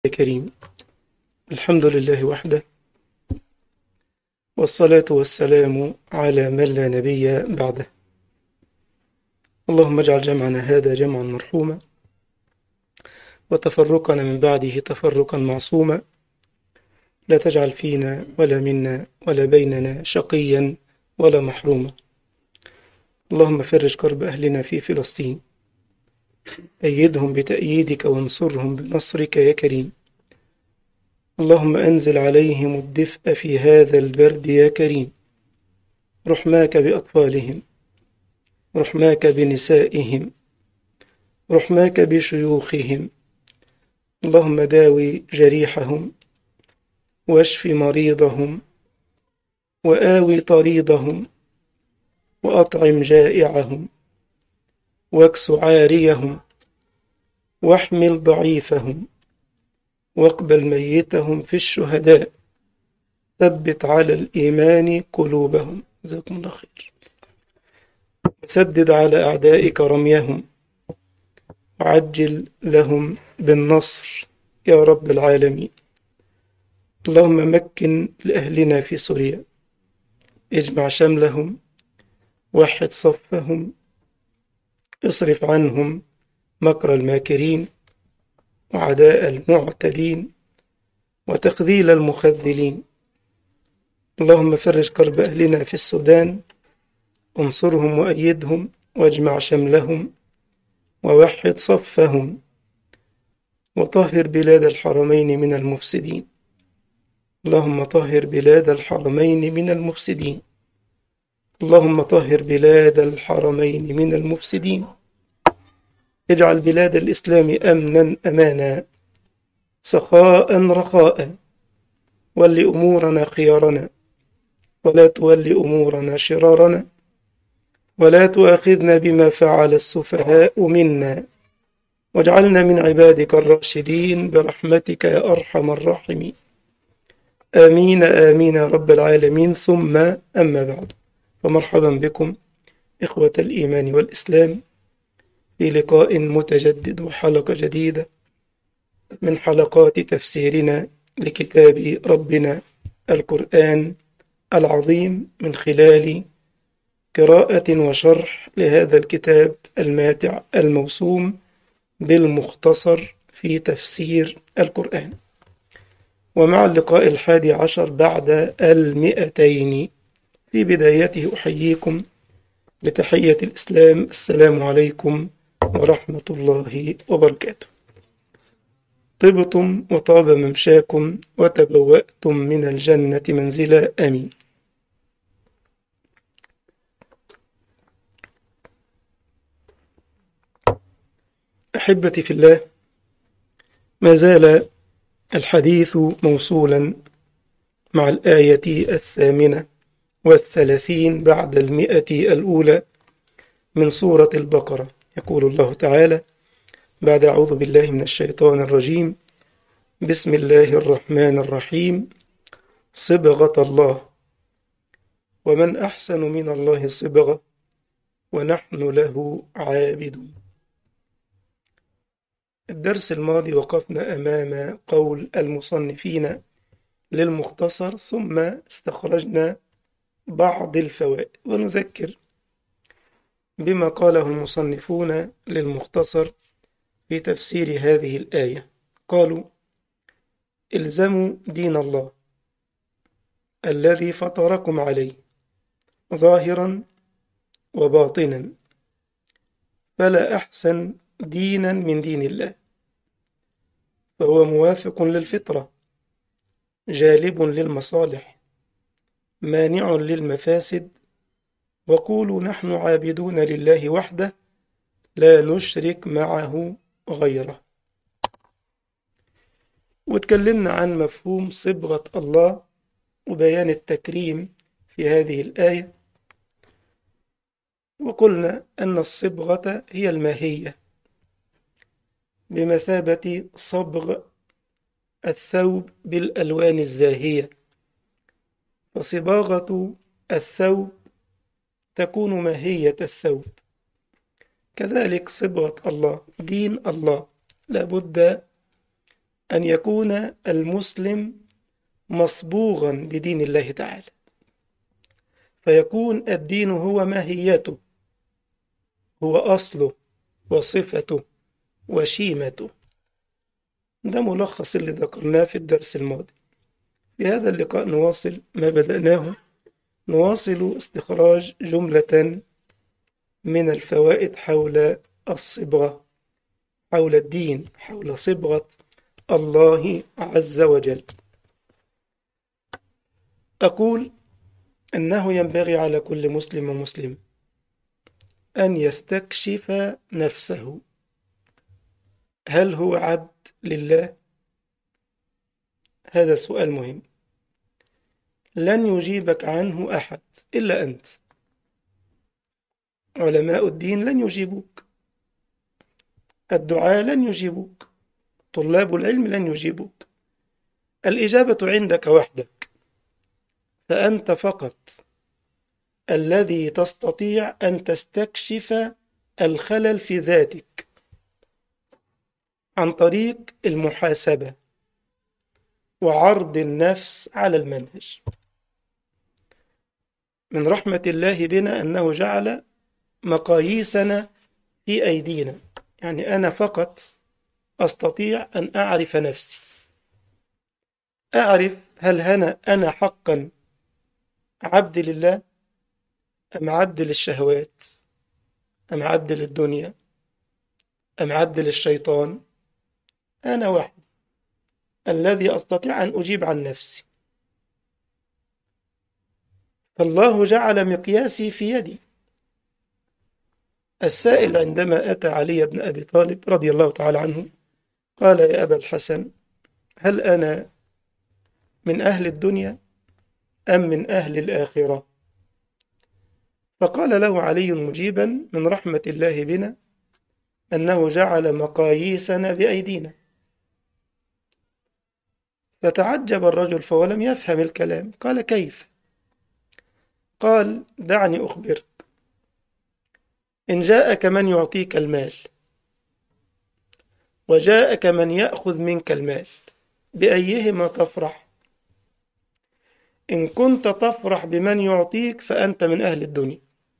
كريم الحمد لله وحده والصلاة والسلام على من لا نبي بعده اللهم اجعل جمعنا هذا جمعا مرحوما وتفرقنا من بعده تفرقا معصوما لا تجعل فينا ولا منا ولا بيننا شقيا ولا محروما اللهم فرج كرب أهلنا في فلسطين أيدهم بتأييدك وانصرهم بنصرك يا كريم اللهم أنزل عليهم الدفء في هذا البرد يا كريم رحماك بأطفالهم رحماك بنسائهم رحماك بشيوخهم اللهم داوي جريحهم واشف مريضهم وآوي طريضهم وأطعم جائعهم واكس عاريهم واحمل ضعيفهم واقبل ميتهم في الشهداء ثبت على الإيمان قلوبهم جزاكم الله خير سدد على أعدائك رميهم وعجل لهم بالنصر يا رب العالمين اللهم مكن لأهلنا في سوريا اجمع شملهم وحد صفهم اصرف عنهم مكر الماكرين وعداء المعتدين وتخذيل المخذلين اللهم فرج كرب أهلنا في السودان انصرهم وأيدهم واجمع شملهم ووحد صفهم وطهر بلاد الحرمين من المفسدين اللهم طهر بلاد الحرمين من المفسدين اللهم طهر بلاد الحرمين من المفسدين اجعل بلاد الإسلام أمنا أمانا سخاء رخاء ول أمورنا خيارنا ولا تول أمورنا شرارنا ولا تؤاخذنا بما فعل السفهاء منا واجعلنا من عبادك الراشدين برحمتك يا أرحم الراحمين آمين آمين يا رب العالمين ثم أما بعد فمرحبا بكم إخوة الإيمان والإسلام في لقاء متجدد وحلقة جديدة من حلقات تفسيرنا لكتاب ربنا القرآن العظيم من خلال قراءة وشرح لهذا الكتاب الماتع الموسوم بالمختصر في تفسير القرآن ومع اللقاء الحادي عشر بعد المئتين في بدايته أحييكم بتحية الإسلام السلام عليكم ورحمة الله وبركاته طبتم وطاب ممشاكم وتبوأتم من الجنة منزلا آمين أحبتي في الله ما زال الحديث موصولا مع الآية الثامنة والثلاثين بعد المئة الأولى من سورة البقرة يقول الله تعالى بعد أعوذ بالله من الشيطان الرجيم بسم الله الرحمن الرحيم صبغة الله ومن أحسن من الله صبغة ونحن له عابدون الدرس الماضي وقفنا أمام قول المصنفين للمختصر ثم استخرجنا بعض الفوائد ونذكر بما قاله المصنفون للمختصر في تفسير هذه الآية قالوا الزموا دين الله الذي فطركم عليه ظاهرا وباطنا فلا أحسن دينا من دين الله فهو موافق للفطرة جالب للمصالح مانع للمفاسد وقولوا نحن عابدون لله وحده لا نشرك معه غيره وتكلمنا عن مفهوم صبغة الله وبيان التكريم في هذه الآية وقلنا أن الصبغة هي الماهية بمثابة صبغ الثوب بالألوان الزاهية فصباغة الثوب تكون ماهية الثوب كذلك صبغة الله دين الله لابد أن يكون المسلم مصبوغا بدين الله تعالى فيكون الدين هو ماهيته هو أصله وصفته وشيمته ده ملخص اللي ذكرناه في الدرس الماضي في هذا اللقاء نواصل ما بدأناه نواصل استخراج جملة من الفوائد حول الصبغة حول الدين حول صبغة الله عز وجل أقول أنه ينبغي على كل مسلم ومسلم أن يستكشف نفسه هل هو عبد لله؟ هذا سؤال مهم لن يجيبك عنه أحد إلا أنت علماء الدين لن يجيبوك الدعاء لن يجيبوك طلاب العلم لن يجيبوك الإجابة عندك وحدك فأنت فقط الذي تستطيع أن تستكشف الخلل في ذاتك عن طريق المحاسبة وعرض النفس على المنهج من رحمة الله بنا أنه جعل مقاييسنا في أيدينا يعني أنا فقط أستطيع أن أعرف نفسي أعرف هل أنا أنا حقا عبد لله أم عبد للشهوات أم عبد للدنيا أم عبد للشيطان أنا وحدي الذي أستطيع أن أجيب عن نفسي فالله جعل مقياسي في يدي السائل عندما أتى علي بن أبي طالب رضي الله تعالى عنه قال يا أبا الحسن هل أنا من أهل الدنيا أم من أهل الآخرة فقال له علي مجيبا من رحمة الله بنا أنه جعل مقاييسنا بأيدينا فتعجب الرجل فولم يفهم الكلام قال كيف قال دعني أخبرك إن جاءك من يعطيك المال وجاءك من يأخذ منك المال بأيهما تفرح إن كنت تفرح بمن يعطيك فأنت من أهل الدنيا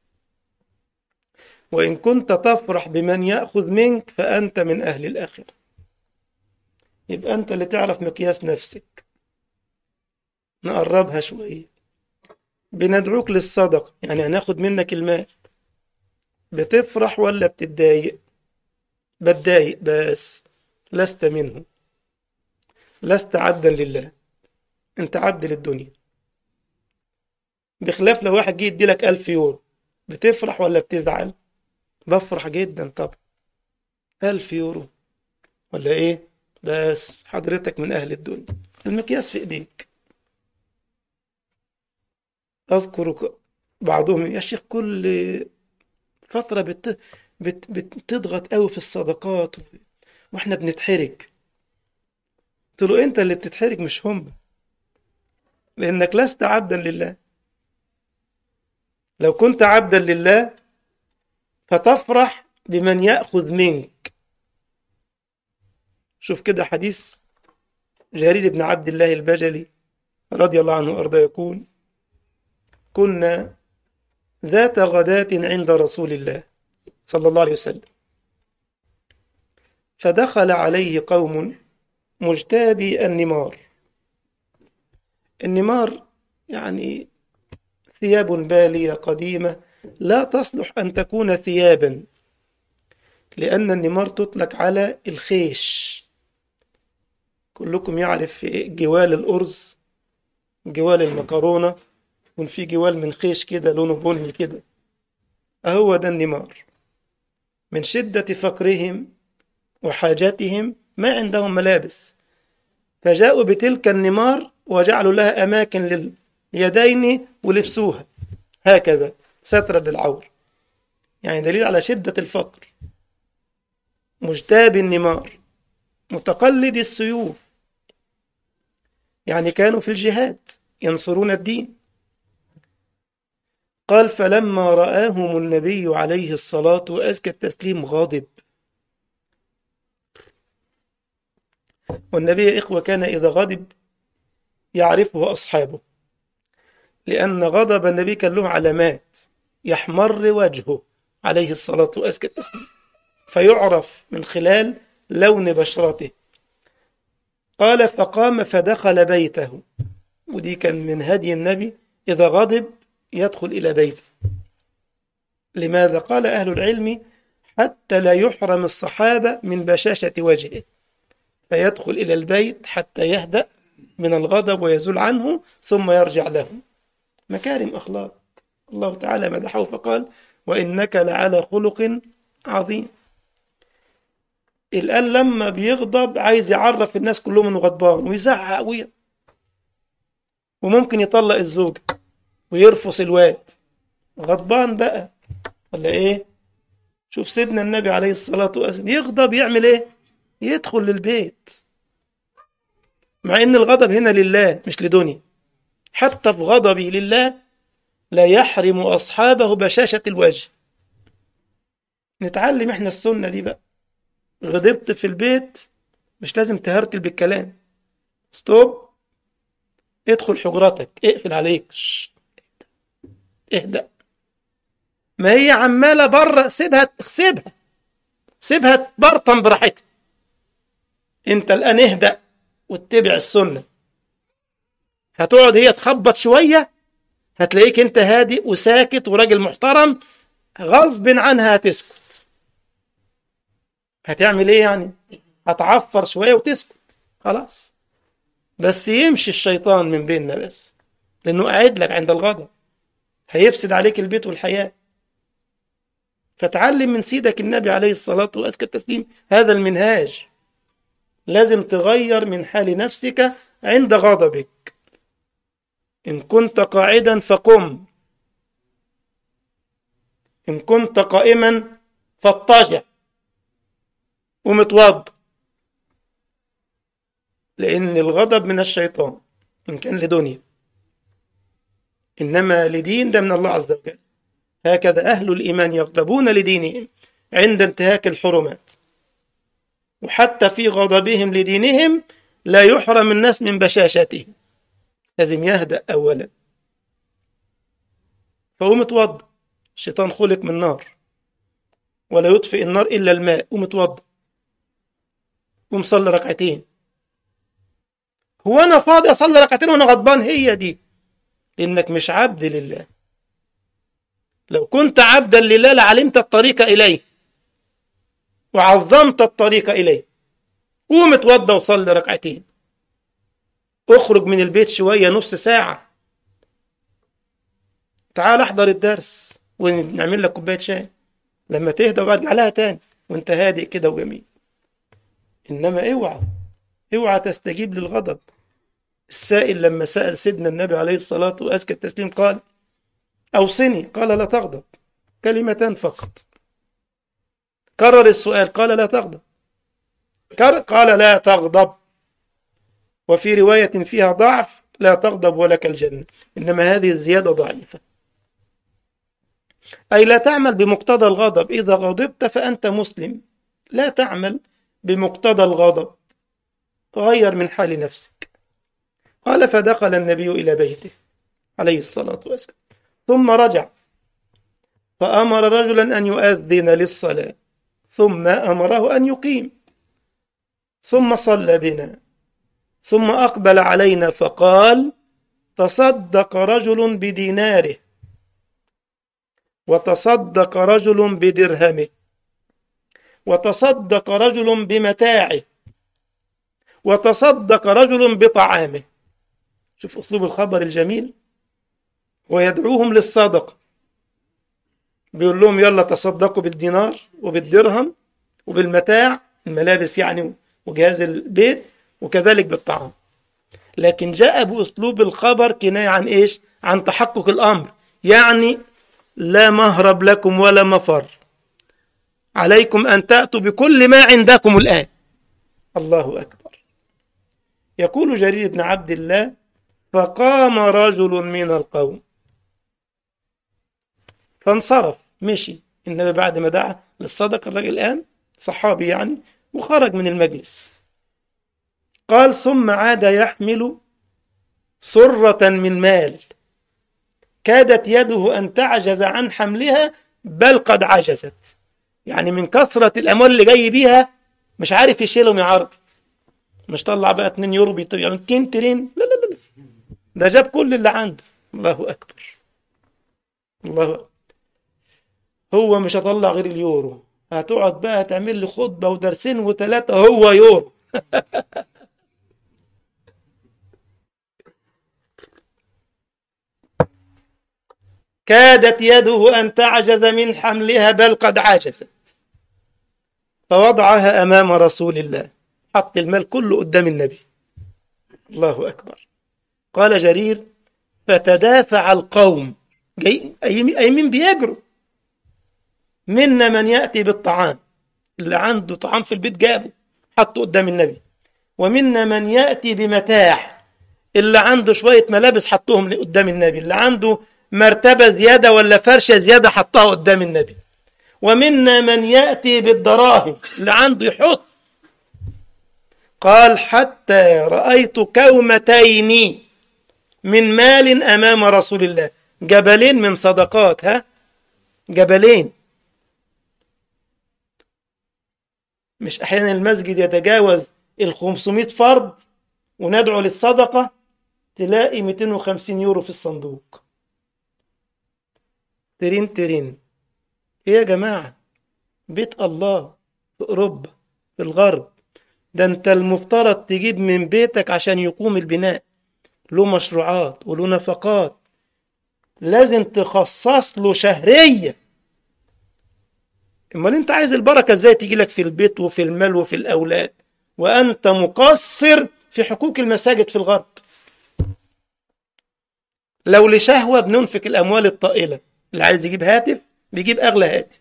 وإن كنت تفرح بمن يأخذ منك فأنت من أهل الآخرة يبقى أنت اللي تعرف مقياس نفسك نقربها شوية بندعوك للصدقة يعني هناخد منك المال بتفرح ولا بتتضايق بتضايق بس لست منه لست عبدا لله انت عبد للدنيا بخلاف لو واحد جه يديلك ألف يورو بتفرح ولا بتزعل بفرح جدا طبعا ألف يورو ولا إيه بس حضرتك من أهل الدنيا المقياس في إيديك أذكر بعضهم يا شيخ كل فترة بت... بت... بتضغط قوي في الصدقات و... واحنا بنتحرج قلت له انت اللي بتتحرج مش هم لانك لست عبدا لله لو كنت عبدا لله فتفرح بمن ياخذ منك شوف كده حديث جرير بن عبد الله البجلي رضي الله عنه وارضاه يقول كنا ذات غداة عند رسول الله صلى الله عليه وسلم فدخل عليه قوم مجتابي النمار النمار يعني ثياب بالية قديمة لا تصلح أن تكون ثيابا لأن النمار تطلق على الخيش كلكم يعرف جوال الأرز جوال المكرونة يكون في جوال من خيش كده لونه بني كده أهو ده النمار من شدة فقرهم وحاجاتهم ما عندهم ملابس فجاءوا بتلك النمار وجعلوا لها أماكن لليدين ولبسوها هكذا سترا للعور يعني دليل على شدة الفقر مجتاب النمار متقلد السيوف يعني كانوا في الجهاد ينصرون الدين قال فلما رآهم النبي عليه الصلاة وأزكى التسليم غاضب والنبي يا إخوة كان إذا غضب يعرفه أصحابه لأن غضب النبي كان له علامات يحمر وجهه عليه الصلاة والسلام فيعرف من خلال لون بشرته قال فقام فدخل بيته ودي كان من هدي النبي إذا غضب يدخل إلى بيته لماذا قال أهل العلم حتى لا يحرم الصحابة من بشاشة وجهه فيدخل إلى البيت حتى يهدأ من الغضب ويزول عنه ثم يرجع له مكارم أخلاق الله تعالى مدحه فقال وإنك لعلى خلق عظيم الآن لما بيغضب عايز يعرف الناس كلهم انه غضبان ويزعق وي... وممكن يطلق الزوجة ويرفص الواد غضبان بقى ولا ايه شوف سيدنا النبي عليه الصلاة والسلام يغضب يعمل ايه يدخل للبيت مع ان الغضب هنا لله مش لدنيا حتى في غضبي لله لا يحرم أصحابه بشاشة الوجه نتعلم احنا السنة دي بقى غضبت في البيت مش لازم تهرتل بالكلام ستوب ادخل حجرتك اقفل عليك شش. اهدأ ما هي عمالة بره سيبها سيبها سيبها تبرطم براحتها انت الآن اهدأ واتبع السنة هتقعد هي تخبط شوية هتلاقيك انت هادئ وساكت وراجل محترم غصب عنها هتسكت هتعمل ايه يعني هتعفر شوية وتسكت خلاص بس يمشي الشيطان من بيننا بس لانه قاعد لك عند الغضب هيفسد عليك البيت والحياة فتعلم من سيدك النبي عليه الصلاة وأزكى التسليم هذا المنهاج لازم تغير من حال نفسك عند غضبك إن كنت قاعدا فقم إن كنت قائما فاضطجع ومتوضى لأن الغضب من الشيطان إن كان لدنيا إنما لدين ده من الله عز وجل هكذا أهل الإيمان يغضبون لدينهم عند انتهاك الحرمات وحتى في غضبهم لدينهم لا يحرم الناس من بشاشتهم لازم يهدأ أولا فهو متوضى الشيطان خلق من نار ولا يطفئ النار إلا الماء ومتوضى ومصلي ركعتين هو أنا فاضي أصلي ركعتين وأنا غضبان هي دي لأنك مش عبد لله لو كنت عبدا لله لعلمت الطريق إليه وعظمت الطريق إليه قوم اتوضى وصلي ركعتين اخرج من البيت شوية نص ساعة تعال احضر الدرس ونعمل لك كوباية شاي لما تهدى وارجع لها تاني وانت هادئ كده وجميل انما اوعى اوعى تستجيب للغضب السائل لما سأل سيدنا النبي عليه الصلاة وأزكى التسليم قال أوصني قال لا تغضب كلمتان فقط كرر السؤال قال لا تغضب قال لا تغضب وفي رواية فيها ضعف لا تغضب ولك الجنة إنما هذه الزيادة ضعيفة أي لا تعمل بمقتضى الغضب إذا غضبت فأنت مسلم لا تعمل بمقتضى الغضب غير من حال نفسك قال فدخل النبي إلى بيته عليه الصلاة والسلام ثم رجع فأمر رجلا أن يؤذن للصلاة ثم أمره أن يقيم ثم صلى بنا ثم أقبل علينا فقال تصدق رجل بديناره وتصدق رجل بدرهمه وتصدق رجل بمتاعه وتصدق رجل بطعامه شوف أسلوب الخبر الجميل ويدعوهم للصدقة بيقول لهم يلا تصدقوا بالدينار وبالدرهم وبالمتاع الملابس يعني وجهاز البيت وكذلك بالطعام لكن جاء بأسلوب الخبر كناية عن إيش عن تحقق الأمر يعني لا مهرب لكم ولا مفر عليكم أن تأتوا بكل ما عندكم الآن الله أكبر يقول جرير بن عبد الله فقام رجل من القوم فانصرف مشي النبي بعد ما دعا للصدقة الراجل الآن صحابي يعني وخرج من المجلس قال ثم عاد يحمل سرة من مال كادت يده أن تعجز عن حملها بل قد عجزت يعني من كثرة الأموال اللي جاي بيها مش عارف يشيلهم يا عربي مش طلع بقى 2 يورو بيطلع 2 ترين لا لا لا ده جاب كل اللي عنده الله أكبر الله أكبر هو مش هطلع غير اليورو هتقعد بقى تعمل لي خطبة ودرسين وثلاثة هو يورو كادت يده أن تعجز من حملها بل قد عجزت فوضعها أمام رسول الله حط المال كله قدام النبي الله أكبر قال جرير فتدافع القوم جاي أيمين بيجروا منا من يأتي بالطعام اللي عنده طعام في البيت جابه حطه قدام النبي ومنا من يأتي بمتاع اللي عنده شوية ملابس حطهم قدام النبي اللي عنده مرتبة زيادة ولا فرشة زيادة حطها قدام النبي ومنا من يأتي بالدراهم اللي عنده يحط قال حتى رأيت كومتين من مال أمام رسول الله جبلين من صدقات ها جبلين مش أحيانا المسجد يتجاوز ال 500 فرد وندعو للصدقة تلاقي 250 يورو في الصندوق ترين ترين ايه يا جماعة بيت الله في أوروبا في الغرب ده انت المفترض تجيب من بيتك عشان يقوم البناء له مشروعات وله نفقات لازم تخصص له شهرية امال انت عايز البركة ازاي تيجي لك في البيت وفي المال وفي الأولاد وأنت مقصر في حقوق المساجد في الغرب لو لشهوة بننفق الأموال الطائلة اللي عايز يجيب هاتف بيجيب أغلى هاتف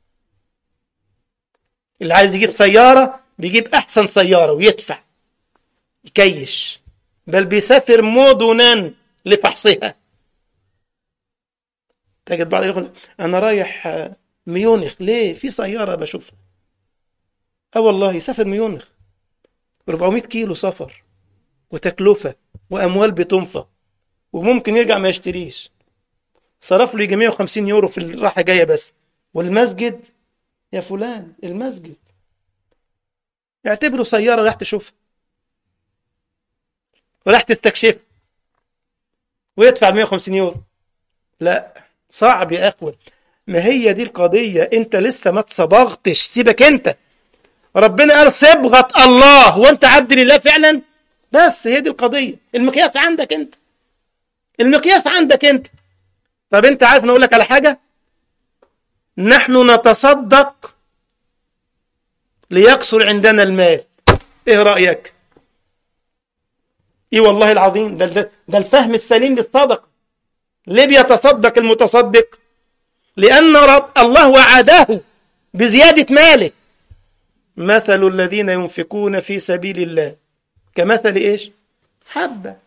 اللي عايز يجيب سيارة بيجيب أحسن سيارة ويدفع يكيش بل بيسافر مدنا لفحصها تجد بعض يقول أنا رايح ميونخ ليه في سيارة بشوفها اه والله يسافر ميونخ 400 كيلو سفر وتكلفة وأموال بتنفق وممكن يرجع ما يشتريش صرف له يجي 150 يورو في الراحة جاية بس والمسجد يا فلان المسجد اعتبره سيارة راح تشوفها وراح تستكشف ويدفع 150 يورو لا صعب يا اخوة ما هي دي القضية انت لسه ما تصبغتش سيبك انت ربنا قال صبغة الله وانت عبد لله فعلا بس هي دي القضية المقياس عندك انت المقياس عندك انت طب انت عارف نقول لك على حاجة نحن نتصدق ليكثر عندنا المال ايه رأيك ايه والله العظيم ده, ده, ده الفهم السليم للصدقة ليه بيتصدق المتصدق لأن رب الله وعده بزيادة ماله مثل الذين ينفقون في سبيل الله كمثل ايش حبة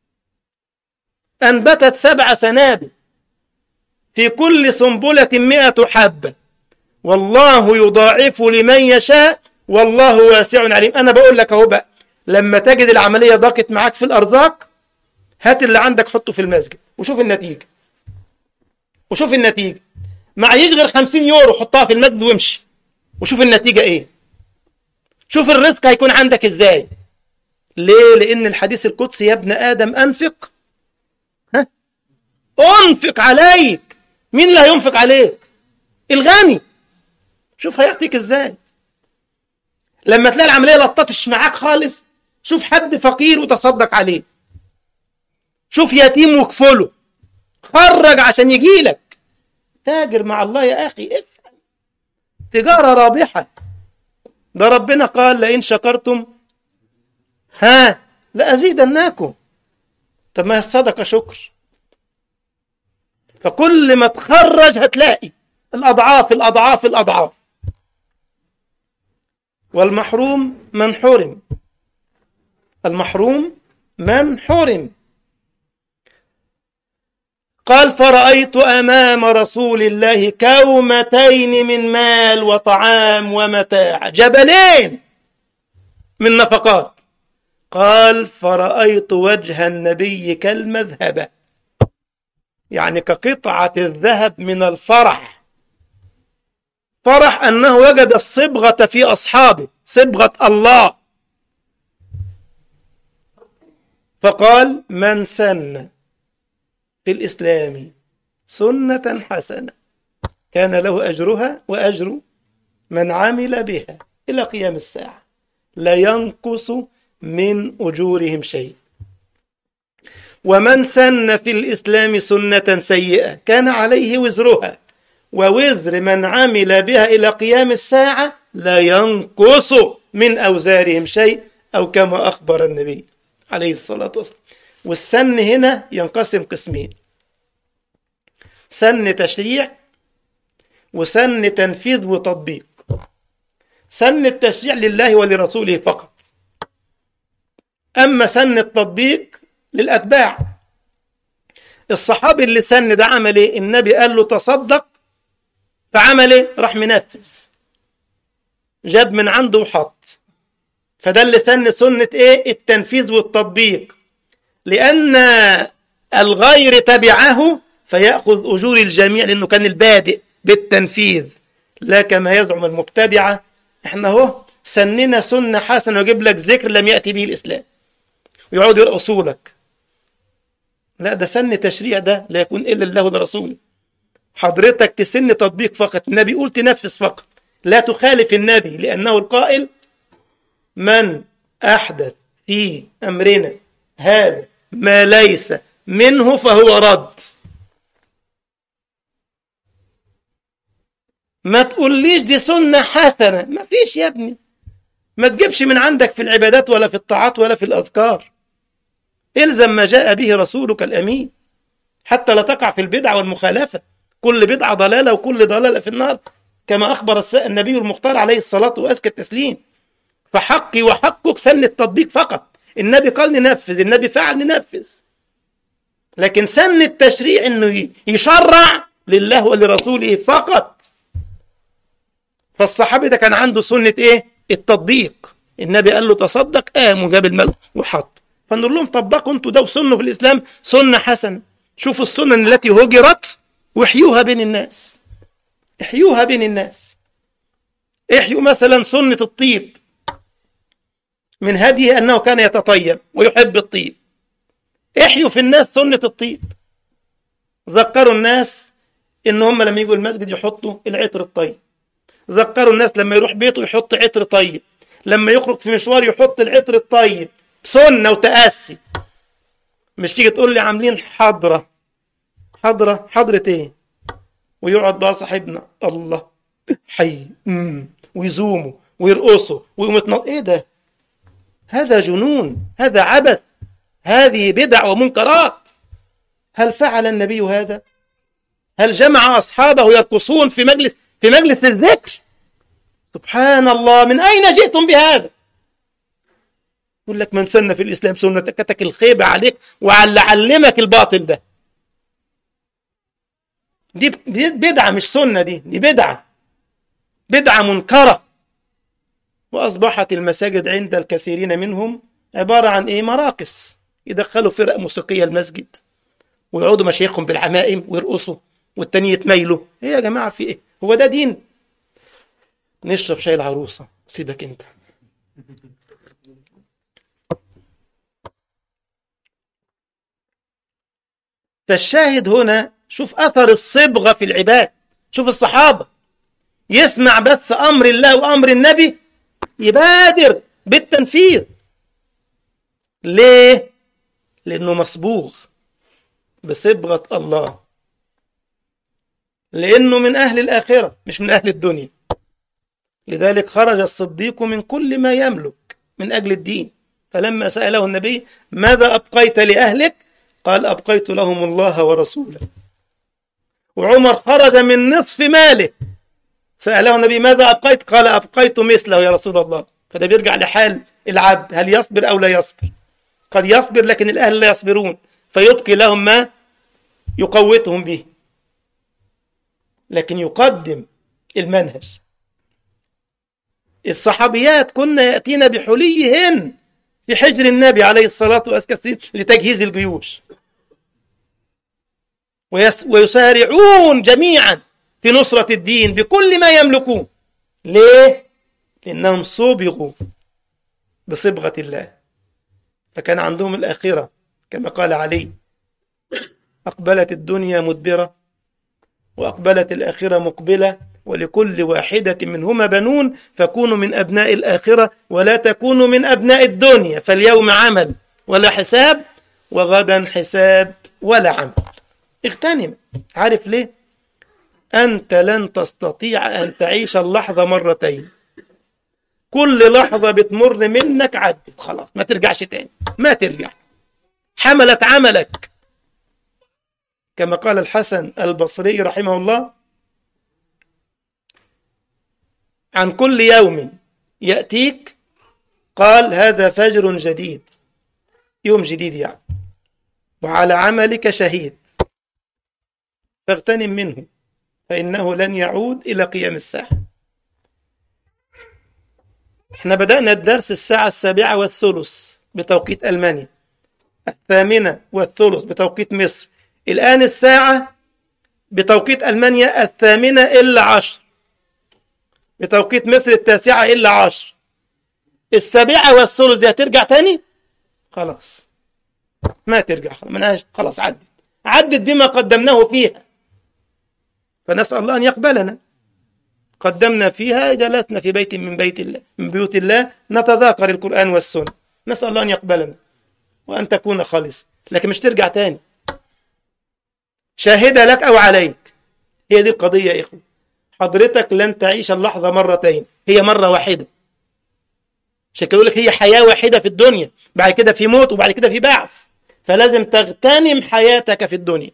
أنبتت سبع سنابل في كل سنبلة مئة حبة والله يضاعف لمن يشاء والله واسع عليم أنا بقول لك أهو بقى لما تجد العملية ضاقت معاك في الأرزاق هات اللي عندك حطه في المسجد وشوف النتيجة وشوف النتيجة معيش غير 50 يورو حطها في المسجد وامشي وشوف النتيجة ايه شوف الرزق هيكون عندك ازاي ليه لان الحديث القدسي يا ابن ادم انفق ها انفق عليك مين اللي هينفق عليك الغني شوف هيعطيك ازاي لما تلاقي العمليه لطتش معاك خالص شوف حد فقير وتصدق عليه شوف يتيم وكفله خرج عشان يجي لك تاجر مع الله يا اخي افهم تجاره رابحه ده ربنا قال لئن شكرتم ها لأزيدناكم طب ما هي الصدقة شكر فكل ما تخرج هتلاقي الأضعاف الأضعاف الأضعاف والمحروم من حرم المحروم من حرم قال فرأيت أمام رسول الله كومتين من مال وطعام ومتاع جبلين من نفقات قال فرأيت وجه النبي كالمذهبة يعني كقطعة الذهب من الفرح فرح أنه وجد الصبغة في أصحابه صبغة الله فقال من سن في الإسلام سنة حسنة كان له أجرها وأجر من عمل بها إلى قيام الساعة لا ينقص من أجورهم شيء ومن سن في الإسلام سنة سيئة كان عليه وزرها ووزر من عمل بها إلى قيام الساعة لا ينقص من أوزارهم شيء أو كما أخبر النبي عليه الصلاة والسلام والسن هنا ينقسم قسمين سن تشريع وسن تنفيذ وتطبيق سن التشريع لله ولرسوله فقط أما سن التطبيق للأتباع الصحابي اللي سن ده عمل ايه النبي قال له تصدق فعمل ايه راح منفذ جاب من عنده وحط فده اللي سن سنة ايه التنفيذ والتطبيق لأن الغير تبعه فيأخذ أجور الجميع لأنه كان البادئ بالتنفيذ لا كما يزعم المبتدعة احنا اهو سننا سنة حسنة ويجيب لك ذكر لم يأتي به الإسلام ويقعد يرقصوا لك لا ده سن تشريع ده لا يكون إلا الله ورسوله حضرتك تسن تطبيق فقط النبي يقول تنفذ فقط لا تخالف النبي لأنه القائل من أحدث في أمرنا هذا ما ليس منه فهو رد ما تقوليش دي سنة حسنة ما فيش يا ابني ما تجيبش من عندك في العبادات ولا في الطاعات ولا في الأذكار الزم ما جاء به رسولك الأمين حتى لا تقع في البدع والمخالفة كل بدعة ضلالة وكل ضلالة في النار كما أخبر النبي المختار عليه الصلاة وأزكى التسليم فحقي وحقك سن التطبيق فقط النبي قال ننفذ النبي فعل ننفذ لكن سن التشريع انه يشرع لله ولرسوله فقط فالصحابي ده كان عنده سنة ايه التطبيق النبي قال له تصدق قام وجاب المال وحط فنقول لهم طبقوا انتوا ده وسنه في الاسلام سنة حسنة شوفوا السنن التي هجرت واحيوها بين الناس احيوها بين الناس احيوا مثلا سنة الطيب من هديه أنه كان يتطيب ويحب الطيب احيوا في الناس سنة الطيب ذكروا الناس إن هم لما يجوا المسجد يحطوا العطر الطيب ذكروا الناس لما يروح بيته يحط عطر طيب لما يخرج في مشوار يحط العطر الطيب سنة وتأسي مش تيجي تقول لي عاملين حضرة حضرة حضرة ايه ويقعد بقى صاحبنا الله حي مم. ويزوموا ويرقصوا ويقوموا ايه ده هذا جنون هذا عبث هذه بدع ومنكرات هل فعل النبي هذا هل جمع أصحابه يرقصون في مجلس في مجلس الذكر سبحان الله من أين جئتم بهذا يقول لك من سن في الإسلام سنة كتك الخيبة عليك وعلى علمك الباطل ده دي بدعة مش سنة دي دي بدعة بدعة منكرة وأصبحت المساجد عند الكثيرين منهم عبارة عن إيه مراقص يدخلوا فرق موسيقية المسجد ويقعدوا مشايخهم بالعمائم ويرقصوا والتاني يتميلوا ايه يا جماعة في ايه هو ده دين نشرب شاي العروسة سيبك انت فالشاهد هنا شوف أثر الصبغة في العباد شوف الصحابة يسمع بس أمر الله وأمر النبي يبادر بالتنفيذ ليه؟ لأنه مصبوغ بصبغة الله لأنه من أهل الآخرة مش من أهل الدنيا لذلك خرج الصديق من كل ما يملك من أجل الدين فلما سأله النبي ماذا أبقيت لأهلك قال أبقيت لهم الله ورسوله وعمر خرج من نصف ماله سأله النبي ماذا أبقيت قال أبقيت مثله يا رسول الله فده بيرجع لحال العبد هل يصبر أو لا يصبر قد يصبر لكن الأهل لا يصبرون فيبقي لهم ما يقوتهم به لكن يقدم المنهج الصحابيات كنا يأتين بحليهن في حجر النبي عليه الصلاة والسلام لتجهيز الجيوش ويس ويسارعون جميعا في نصرة الدين بكل ما يملكون ليه؟ لأنهم صبغوا بصبغة الله فكان عندهم الآخرة كما قال علي أقبلت الدنيا مدبرة وأقبلت الآخرة مقبلة ولكل واحدة منهما بنون فكونوا من أبناء الآخرة ولا تكونوا من أبناء الدنيا فاليوم عمل ولا حساب وغدا حساب ولا عمل اغتنم عارف ليه أنت لن تستطيع أن تعيش اللحظة مرتين كل لحظة بتمر منك عدت خلاص ما ترجعش تاني ما ترجع حملت عملك كما قال الحسن البصري رحمه الله عن كل يوم يأتيك قال هذا فجر جديد يوم جديد يعني وعلى عملك شهيد فاغتنم منه فإنه لن يعود إلى قيام الساعة احنا بدأنا الدرس الساعة السابعة والثلث بتوقيت ألمانيا الثامنة والثلث بتوقيت مصر الآن الساعة بتوقيت ألمانيا الثامنة إلا عشر بتوقيت مصر التاسعة إلا عشر السابعة والثلث دي هترجع تاني خلاص ما ترجع خلاص خلاص عدت عدت بما قدمناه فيها فنسأل الله أن يقبلنا قدمنا فيها جلسنا في بيت من بيت الله من بيوت الله نتذاكر القرآن والسنة نسأل الله أن يقبلنا وأن تكون خالص لكن مش ترجع تاني شاهدة لك أو عليك هي دي القضية يا إخوة حضرتك لن تعيش اللحظة مرتين هي مرة واحدة عشان كده لك هي حياة واحدة في الدنيا بعد كده في موت وبعد كده في بعث فلازم تغتنم حياتك في الدنيا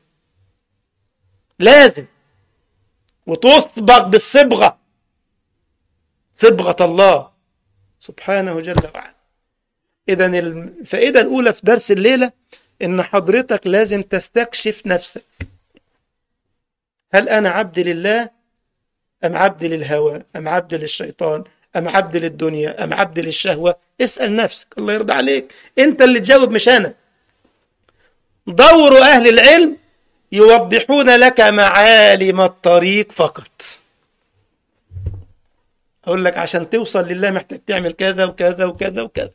لازم وتصبغ بالصبغة صبغة الله سبحانه جل وعلا إذا الفائدة الأولى في درس الليلة إن حضرتك لازم تستكشف نفسك هل أنا عبد لله أم عبد للهوى أم عبد للشيطان أم عبد للدنيا أم عبد للشهوة اسأل نفسك الله يرضى عليك أنت اللي تجاوب مش أنا دور أهل العلم يوضحون لك معالم الطريق فقط أقول لك عشان توصل لله محتاج تعمل كذا وكذا وكذا وكذا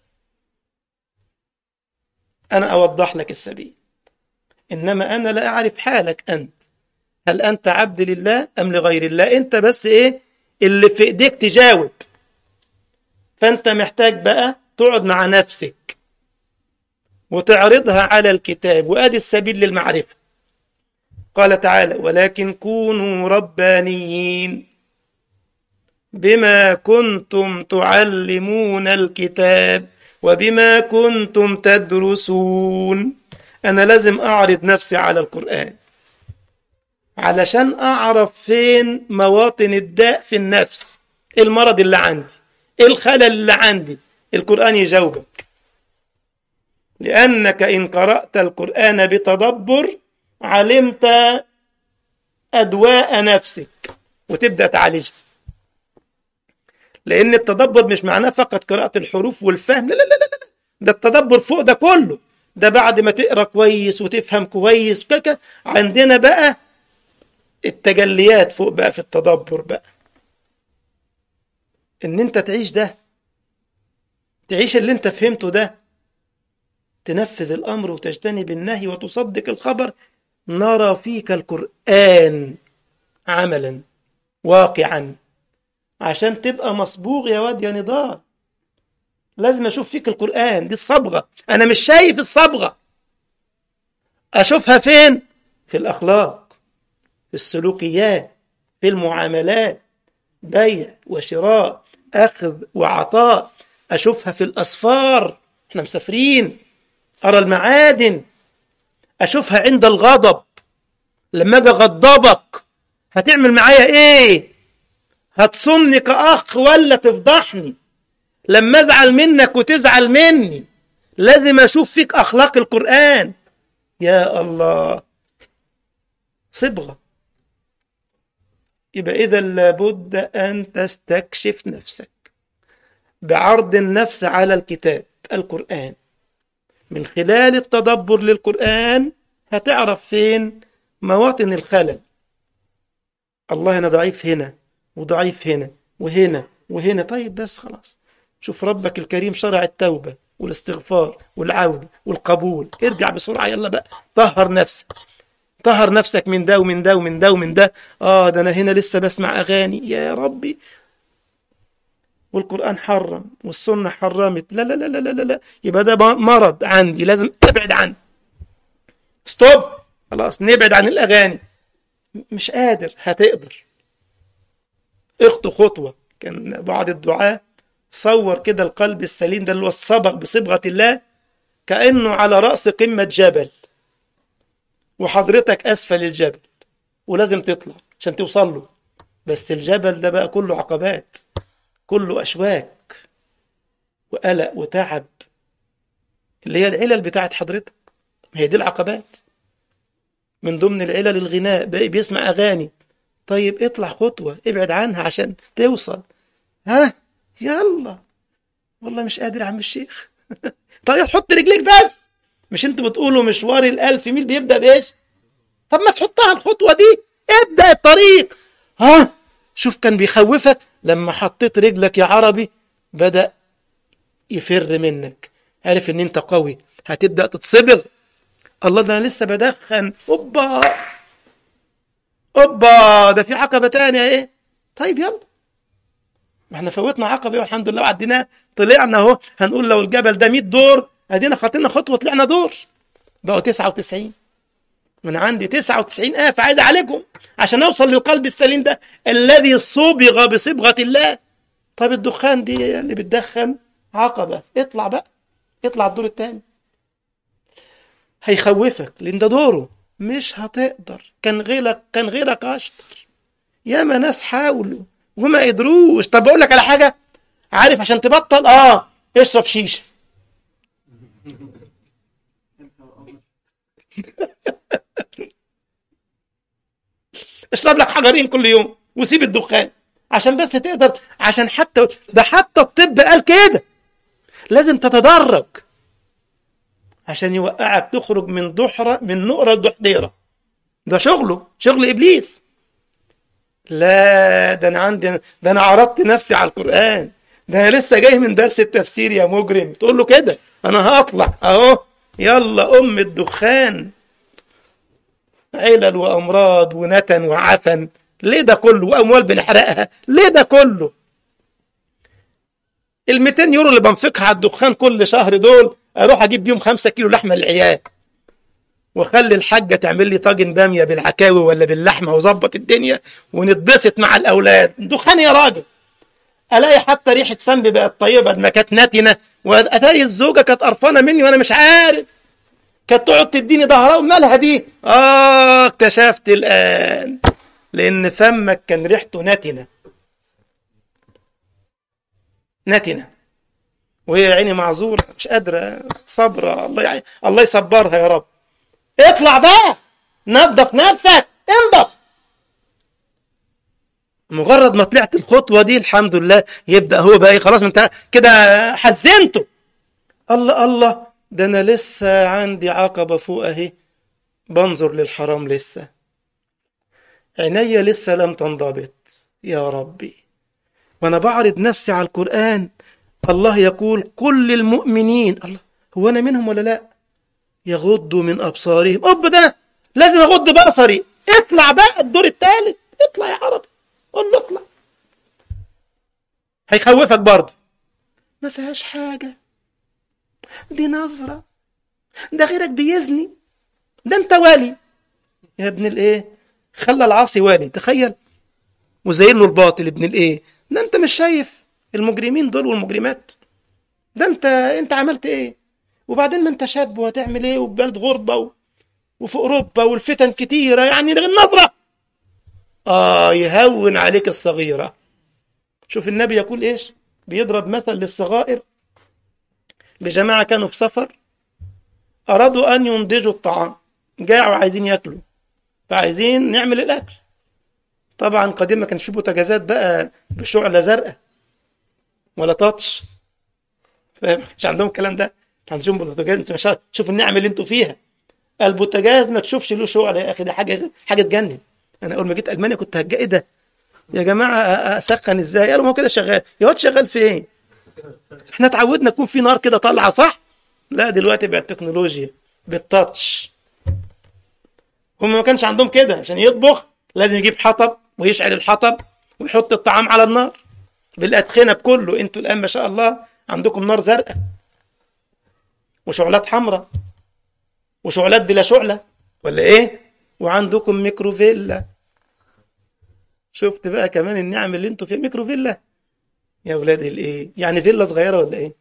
أنا أوضح لك السبيل إنما أنا لا أعرف حالك أنت هل أنت عبد لله أم لغير الله أنت بس إيه اللي في إيديك تجاوب فأنت محتاج بقى تقعد مع نفسك وتعرضها على الكتاب وآدي السبيل للمعرفة قال تعالى ولكن كونوا ربانيين بما كنتم تعلمون الكتاب وبما كنتم تدرسون أنا لازم أعرض نفسي على القرآن علشان أعرف فين مواطن الداء في النفس المرض اللي عندي الخلل اللي عندي القرآن يجاوبك لأنك إن قرأت القرآن بتدبر علمت أدواء نفسك وتبدأ تعالجها لأن التدبر مش معناه فقط قراءة الحروف والفهم لا لا لا لا ده التدبر فوق ده كله ده بعد ما تقرأ كويس وتفهم كويس كده عندنا بقى التجليات فوق بقى في التدبر بقى ان انت تعيش ده تعيش اللي انت فهمته ده تنفذ الامر وتجتنب النهي وتصدق الخبر نرى فيك القرآن عملا واقعا عشان تبقى مصبوغ يا واد يا نضال لازم اشوف فيك القرآن دي الصبغة انا مش شايف الصبغة اشوفها فين في الاخلاق في السلوكيات في المعاملات بيع وشراء اخذ وعطاء اشوفها في الاسفار احنا مسافرين ارى المعادن اشوفها عند الغضب لما اجي اغضبك هتعمل معايا ايه هتصني كاخ ولا تفضحني لما ازعل منك وتزعل مني لازم اشوف فيك اخلاق القران يا الله صبغه يبقى اذا لابد ان تستكشف نفسك بعرض النفس على الكتاب القرآن من خلال التدبر للقرآن هتعرف فين مواطن الخلل الله أنا ضعيف هنا وضعيف هنا وهنا وهنا طيب بس خلاص شوف ربك الكريم شرع التوبة والاستغفار والعودة والقبول ارجع بسرعة يلا بقى طهر نفسك طهر نفسك من ده ومن ده ومن ده ومن ده اه ده انا هنا لسه بسمع اغاني يا ربي والقرآن حرم والسنة حرمت لا لا لا لا لا لا يبقى ده مرض عندي لازم ابعد عنه ستوب خلاص نبعد عن الاغاني مش قادر هتقدر اخطو خطوة كان بعض الدعاة صور كده القلب السليم ده اللي هو الصبغ بصبغة الله كأنه على رأس قمة جبل وحضرتك أسفل الجبل ولازم تطلع عشان توصل له بس الجبل ده بقى كله عقبات كله أشواك وقلق وتعب اللي هي العلل بتاعت حضرتك هي دي العقبات من ضمن العلل الغناء بيسمع أغاني طيب اطلع خطوة ابعد عنها عشان توصل ها يلا والله مش قادر يا عم الشيخ طيب حط رجليك بس مش انتوا بتقولوا مشوار الألف ميل بيبدأ بإيش طب ما تحطها الخطوة دي ابدأ الطريق ها شوف كان بيخوفك لما حطيت رجلك يا عربي بدأ يفر منك عارف ان انت قوي هتبدأ تتصبغ الله ده انا لسه بدخن اوبا اوبا ده في عقبة تانية ايه طيب يلا ما احنا فوتنا عقبة والحمد لله وعديناها طلعنا اهو هنقول لو الجبل ده 100 دور ادينا خطينا خطوة طلعنا دور بقوا 99 من عندي 99 آفة عايز عليكم عشان اوصل للقلب السليم ده الذي صبغ بصبغة الله طب الدخان دي اللي بتدخن عقبة اطلع بقى اطلع الدور التاني هيخوفك لان ده دوره مش هتقدر كان غيرك كان غيرك اشطر ياما ناس حاولوا وما قدروش طب اقول لك على حاجه عارف عشان تبطل اه اشرب شيشه اشرب لك حجرين كل يوم وسيب الدخان عشان بس تقدر عشان حتى ده حتى الطب قال كده لازم تتدرج عشان يوقعك تخرج من دحرة من نقرة لدحضيرة ده شغله شغل إبليس لا ده أنا عندي ده أنا عرضت نفسي على القرآن ده أنا لسه جاي من درس التفسير يا مجرم تقول له كده أنا هطلع أهو يلا أم الدخان علل وأمراض ونتن وعفن ليه ده كله وأموال بنحرقها ليه ده كله ال 200 يورو اللي بنفقها على الدخان كل شهر دول اروح اجيب بيهم 5 كيلو لحمه للعيال واخلي الحاجه تعمل لي طاجن باميه بالعكاوي ولا باللحمه وظبط الدنيا ونتبسط مع الاولاد دخان يا راجل الاقي حتى ريحه فم بقت طيبه ما كانت نتنه واتاري الزوجه كانت قرفانه مني وانا مش عارف كانت تقعد تديني ظهرها ومالها دي اه اكتشفت الان لان فمك كان ريحته نتنه نتنه وهي عيني معذورة مش قادرة صبرة الله يعني الله يصبرها يا رب اطلع بقى نظف نفسك انضف مجرد ما طلعت الخطوة دي الحمد لله يبدأ هو بقى خلاص انت كده حزنته الله الله ده انا لسه عندي عقبة فوق اهي بنظر للحرام لسه عيني لسه لم تنضبط يا ربي وانا بعرض نفسي على القرآن الله يقول كل المؤمنين الله هو انا منهم ولا لا يغضوا من ابصارهم اوب ده انا لازم اغض بصري اطلع بقى الدور الثالث اطلع يا عربي قول له اطلع هيخوفك برضه ما فيهاش حاجة دي نظرة ده غيرك بيزني ده انت والي يا ابن الايه خلى العاصي والي تخيل وزين له الباطل ابن الايه ده انت مش شايف المجرمين دول والمجرمات ده انت انت عملت ايه وبعدين ما انت شاب وهتعمل ايه وبلد غربة و... وفي اوروبا والفتن كتيرة يعني ده النظرة اه يهون عليك الصغيرة شوف النبي يقول ايش بيضرب مثل للصغائر بجماعة كانوا في سفر أرادوا أن ينضجوا الطعام جاعوا عايزين ياكلوا فعايزين نعمل الأكل طبعا قديم ما كانش في بوتاجازات بقى بشعلة زرقاء ولا تاتش فاهم مش عندهم الكلام ده عندهم البوتاجاز انت مش شوف النعم اللي انتوا فيها البوتاجاز ما تشوفش له شغل يا اخي ده حاجه حاجه تجنن انا اول ما جيت المانيا كنت هجا ايه ده يا جماعه اسخن ازاي قالوا ما هو كده شغال يا واد شغال في ايه احنا اتعودنا يكون في نار كده طالعه صح لا دلوقتي بقت تكنولوجيا بالتاتش هم ما كانش عندهم كده عشان يطبخ لازم يجيب حطب ويشعل الحطب ويحط الطعام على النار بالأدخنة بكله انتوا الآن ما شاء الله عندكم نار زرقاء وشعلات حمراء وشعلات بلا شعلة ولا ايه وعندكم ميكروفيلا شفت بقى كمان النعم اللي انتوا فيها ميكروفيلا يا ولاد الايه يعني فيلا صغيره ولا ايه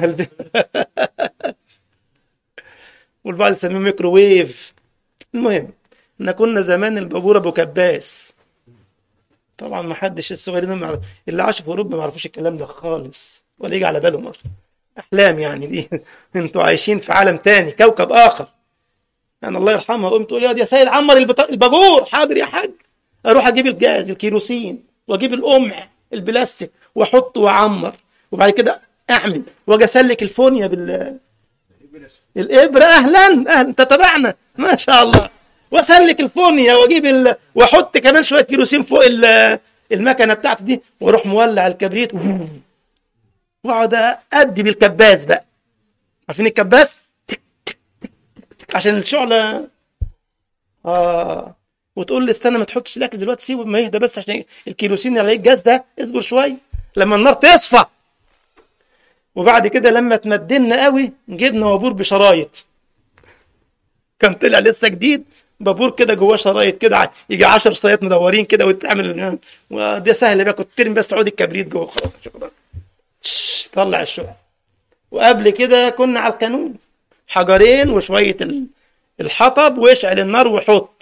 والبعض يسميه ميكروويف المهم احنا كنا زمان البابور ابو كباس طبعا ما حدش الصغيرين ما يعرف اللي عاشوا في اوروبا ما يعرفوش الكلام ده خالص ولا يجي على بالهم اصلا احلام يعني دي انتوا عايشين في عالم تاني كوكب اخر انا الله يرحمها قمت تقول يا سيد عمر البط... البابور حاضر يا حاج اروح اجيب الجاز الكيروسين واجيب القمع البلاستيك واحطه واعمر وبعد كده اعمل واجي اسلك الفونيا بال الابره اهلا اهلا انت تبعنا ما شاء الله واسلك الفونيا واجيب ال... واحط كمان شويه كيروسين فوق ال... المكنه بتاعتي دي واروح مولع الكبريت واقعد ادي بالكباس بقى عارفين الكباس تك تك تك تك عشان الشعله اه وتقول لي استنى ما تحطش الاكل دلوقتي سيبه ما يهدى بس عشان الكيروسين اللي عليه الجاز ده اصبر شويه لما النار تصفى وبعد كده لما تمدنا قوي جبنا وابور بشرايط كان طلع لسه جديد بابور كده جواه شرايط كده يجي 10 شرايط مدورين كده وتعمل وده سهل بقى كنت ترمي بس عود الكبريت جوه خلاص شكرا طلع الشغل وقبل كده كنا على القانون حجرين وشويه الحطب واشعل النار وحط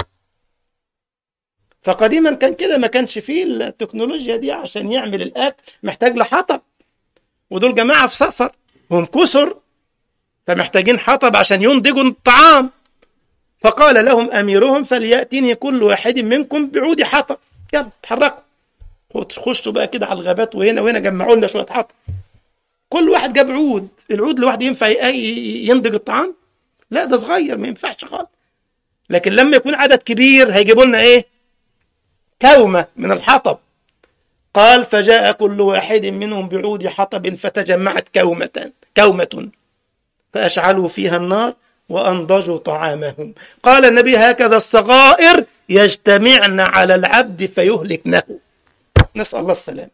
فقديما كان كده ما كانش فيه التكنولوجيا دي عشان يعمل الاكل محتاج لحطب ودول جماعه في سفر هم كسر فمحتاجين حطب عشان ينضجوا الطعام فقال لهم اميرهم فلياتيني كل واحد منكم بعود حطب يلا اتحركوا خشوا بقى كده على الغابات وهنا وهنا جمعوا لنا شويه حطب كل واحد جاب عود العود لوحده ينفع ينضج الطعام لا ده صغير ما ينفعش خالص لكن لما يكون عدد كبير هيجيبوا لنا ايه كومه من الحطب قال فجاء كل واحد منهم بعود حطب فتجمعت كومة كومة فأشعلوا فيها النار وأنضجوا طعامهم قال النبي هكذا الصغائر يجتمعن على العبد فيهلكنه نسأل الله السلام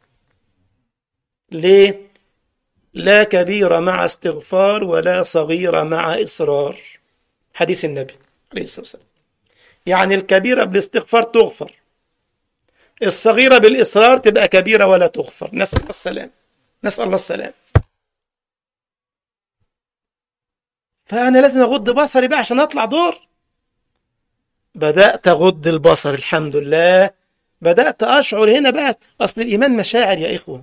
ليه لا كبير مع استغفار ولا صغير مع إصرار حديث النبي عليه الصلاة والسلام يعني الكبيرة بالاستغفار تغفر الصغيرة بالإصرار تبقى كبيرة ولا تغفر نسأل الله السلام نسأل الله السلام فأنا لازم أغض بصري بقى عشان أطلع دور بدأت أغض البصر الحمد لله بدأت أشعر هنا بقى أصل الإيمان مشاعر يا إخوة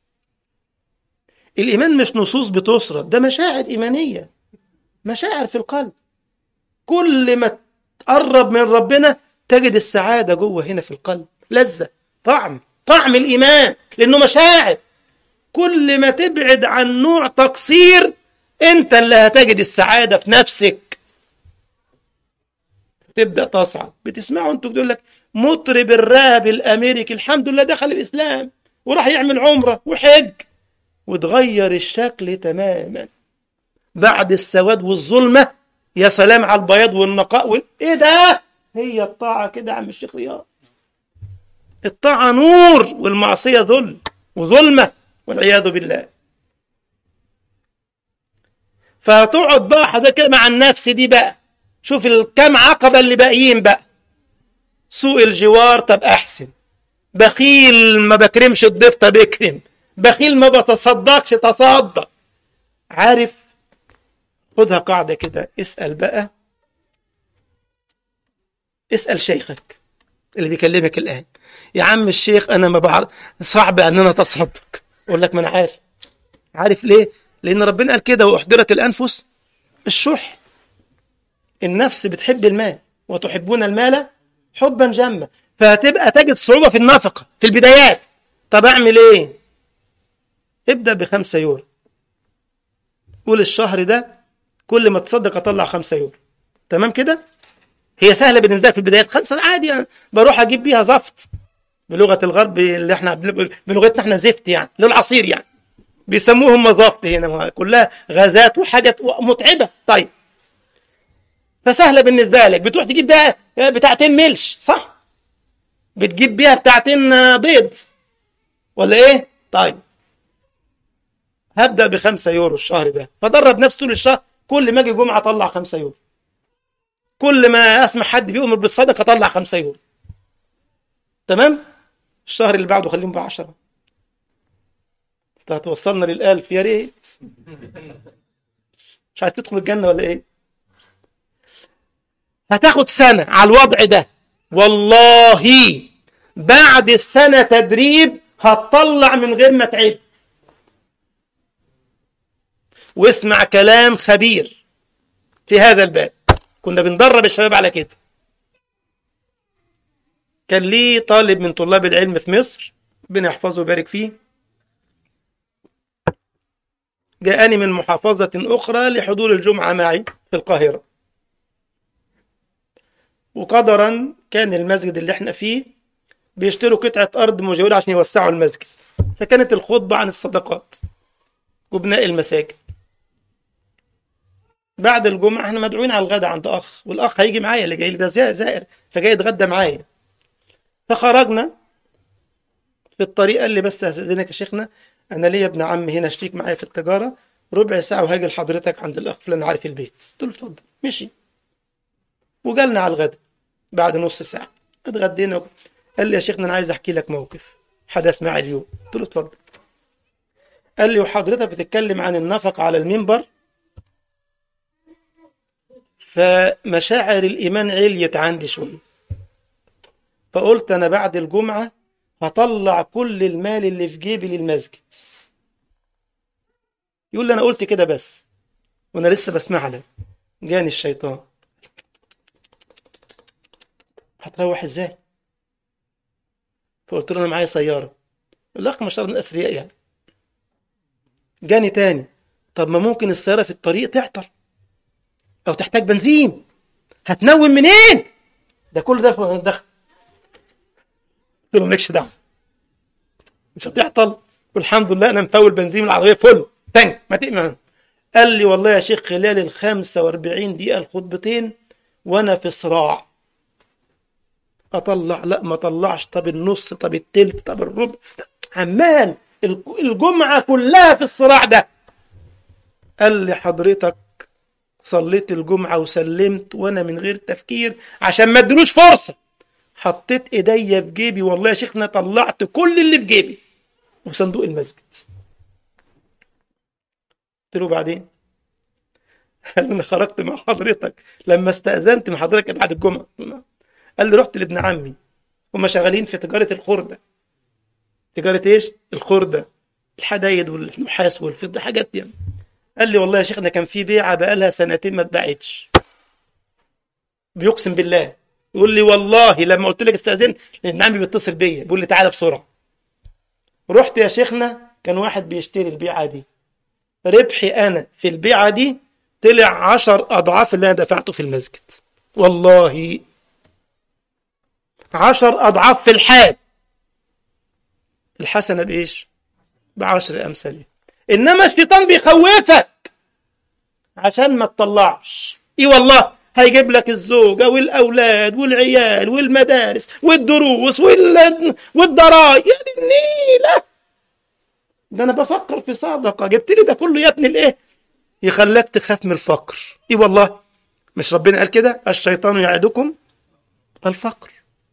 الإيمان مش نصوص بتسرد ده مشاعر إيمانية مشاعر في القلب كل ما تقرب من ربنا تجد السعادة جوه هنا في القلب لذة طعم طعم الإيمان لأنه مشاعر كل ما تبعد عن نوع تقصير أنت اللي هتجد السعادة في نفسك تبدأ تصعد بتسمعوا أنتوا بتقول لك مطرب الراب الأمريكي الحمد لله دخل الإسلام وراح يعمل عمرة وحج وتغير الشكل تماما بعد السواد والظلمة يا سلام على البياض والنقاء وال... ايه ده هي الطاعة كده يا عم الشيخ رياض الطاعة نور والمعصية ذل وظلمة والعياذ بالله فتقعد بقى حضرتك كده مع النفس دي بقى شوف الكام عقبة اللي باقيين بقى سوء الجوار طب أحسن بخيل ما بكرمش الضيف طب اكرم بخيل ما بتصدقش تصدق عارف خدها قاعدة كده اسأل بقى اسأل شيخك اللي بيكلمك الآن يا عم الشيخ أنا ما بعرف صعب أن أنا أتصدق أقول لك ما أنا عارف عارف ليه؟ لأن ربنا قال كده وأحضرت الأنفس الشح النفس بتحب المال وتحبون المال حبا جما فهتبقى تجد صعوبة في النفقة في البدايات طب أعمل إيه؟ ابدأ بخمسة يورو قول الشهر ده كل ما تصدق اطلع خمسة يورو تمام كده هي سهله بالنسبه لك في البدايات خمسة عادي يعني بروح اجيب بيها زفت بلغه الغرب اللي احنا بلغتنا احنا زفت يعني للعصير يعني بيسموهم مزافت هنا كلها غازات وحاجات متعبه طيب فسهله بالنسبه لك بتروح تجيب بيها بتاعتين ملش صح بتجيب بيها بتاعتين بيض ولا ايه طيب هبدا بخمسة يورو الشهر ده فدرب نفسي طول الشهر كل ما اجي جمعه اطلع خمسة يورو كل ما اسمع حد بيؤمر بالصدقه اطلع خمسة يورو تمام الشهر اللي بعده خليهم بقى 10 انت هتوصلنا للألف يا ريت مش عايز تدخل الجنة ولا ايه هتاخد سنة على الوضع ده والله بعد السنة تدريب هتطلع من غير ما تعد واسمع كلام خبير في هذا الباب كنا بندرب الشباب على كده كان لي طالب من طلاب العلم في مصر ربنا يحفظه ويبارك فيه جاءني من محافظة أخرى لحضور الجمعة معي في القاهرة وقدرا كان المسجد اللي احنا فيه بيشتروا قطعة أرض مجاورة عشان يوسعوا المسجد فكانت الخطبة عن الصدقات وبناء المساجد بعد الجمعة احنا مدعوين على الغداء عند أخ والأخ هيجي معايا اللي جاي لي ده زائر فجاي يتغدى معايا فخرجنا في الطريق قال لي بس هستأذنك يا شيخنا أنا ليا ابن عم هنا شريك معايا في التجارة ربع ساعة وهاجي لحضرتك عند الأخ فلان عارف البيت قلت له اتفضل مشي وجالنا على الغداء بعد نص ساعة اتغدينا قال لي يا شيخنا أنا عايز أحكي لك موقف حدث معي اليوم قلت له اتفضل قال لي وحضرتك بتتكلم عن النفق على المنبر فمشاعر الإيمان عليت عندي شوية فقلت أنا بعد الجمعة هطلع كل المال اللي في جيبي للمسجد يقول لي أنا قلت كده بس وأنا لسه بسمع لك جاني الشيطان هتروح ازاي فقلت له انا معايا سياره الاخ ما شاء الله من الاثرياء يعني جاني تاني طب ما ممكن السياره في الطريق تعطل او تحتاج بنزين هتنوم منين ده كل ده في دخل قلت له مالكش دعوه مش هتعطل والحمد لله انا مفول بنزين العربيه فل تاني ما تأمن قال لي والله يا شيخ خلال ال 45 دقيقه الخطبتين وانا في صراع اطلع لا ما اطلعش طب النص طب التلت طب الربع عمال الجمعه كلها في الصراع ده قال لي حضرتك صليت الجمعه وسلمت وانا من غير تفكير عشان ما ادلوش فرصه حطيت ايديا في جيبي والله يا شيخنا طلعت كل اللي في جيبي وصندوق المسجد قلت له بعدين قال انا خرجت مع حضرتك لما استاذنت من حضرتك بعد الجمعه قال لي رحت لابن عمي هم شغالين في تجاره الخرده تجاره ايش الخرده الحدايد والنحاس والفضه حاجات دي يعني. قال لي والله يا شيخنا كان في بيعه بقالها سنتين ما اتباعتش بيقسم بالله يقول لي والله لما قلت لك استاذنت ابن عمي بيتصل بيا بيقول لي تعالى بسرعه رحت يا شيخنا كان واحد بيشتري البيعه دي ربحي انا في البيعه دي طلع عشر اضعاف اللي انا دفعته في المسجد والله عشر أضعاف في الحال الحسنة بإيش بعشر أمثالها إنما الشيطان بيخوفك عشان ما تطلعش إيه والله هيجيب لك الزوجة والأولاد والعيال والمدارس والدروس وال... والضرايب يا دي النيلة ده أنا بفكر في صدقة جبت لي ده كله يا ابني الإيه يخليك تخاف من الفقر إيه والله مش ربنا قال كده الشيطان يعدكم الفقر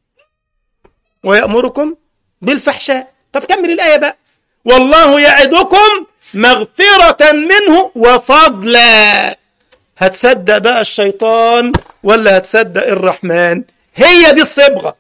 ويأمركم بالفحشاء طب كمل الآية بقى والله يعدكم مغفرة منه وفضلا هتصدق بقى الشيطان ولا هتصدق الرحمن هي دي الصبغة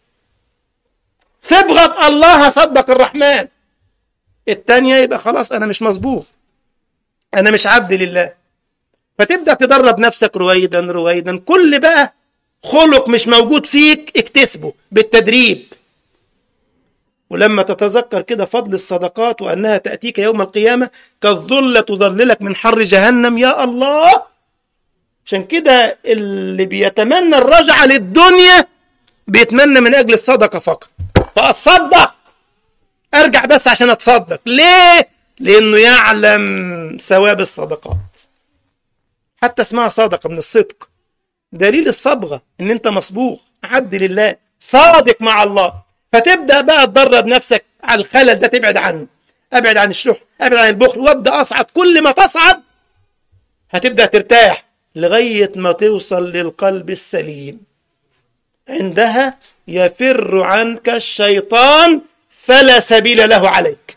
صبغة الله صدق الرحمن التانية يبقى خلاص أنا مش مظبوط أنا مش عبد لله فتبدأ تدرب نفسك رويدا رويدا كل بقى خلق مش موجود فيك اكتسبه بالتدريب ولما تتذكر كده فضل الصدقات وأنها تأتيك يوم القيامة كالظلة تظللك من حر جهنم يا الله عشان كده اللي بيتمنى الرجعة للدنيا بيتمنى من أجل الصدقة فقط فأصدق أرجع بس عشان أتصدق ليه؟ لأنه يعلم ثواب الصدقات حتى اسمها صدقة من الصدق دليل الصبغة إن أنت مصبوغ عبد لله صادق مع الله فتبدأ بقى تدرب نفسك على الخلل ده تبعد عنه أبعد عن الشح أبعد عن البخل وابدأ أصعد كل ما تصعد هتبدأ ترتاح لغاية ما توصل للقلب السليم عندها يفر عنك الشيطان فلا سبيل له عليك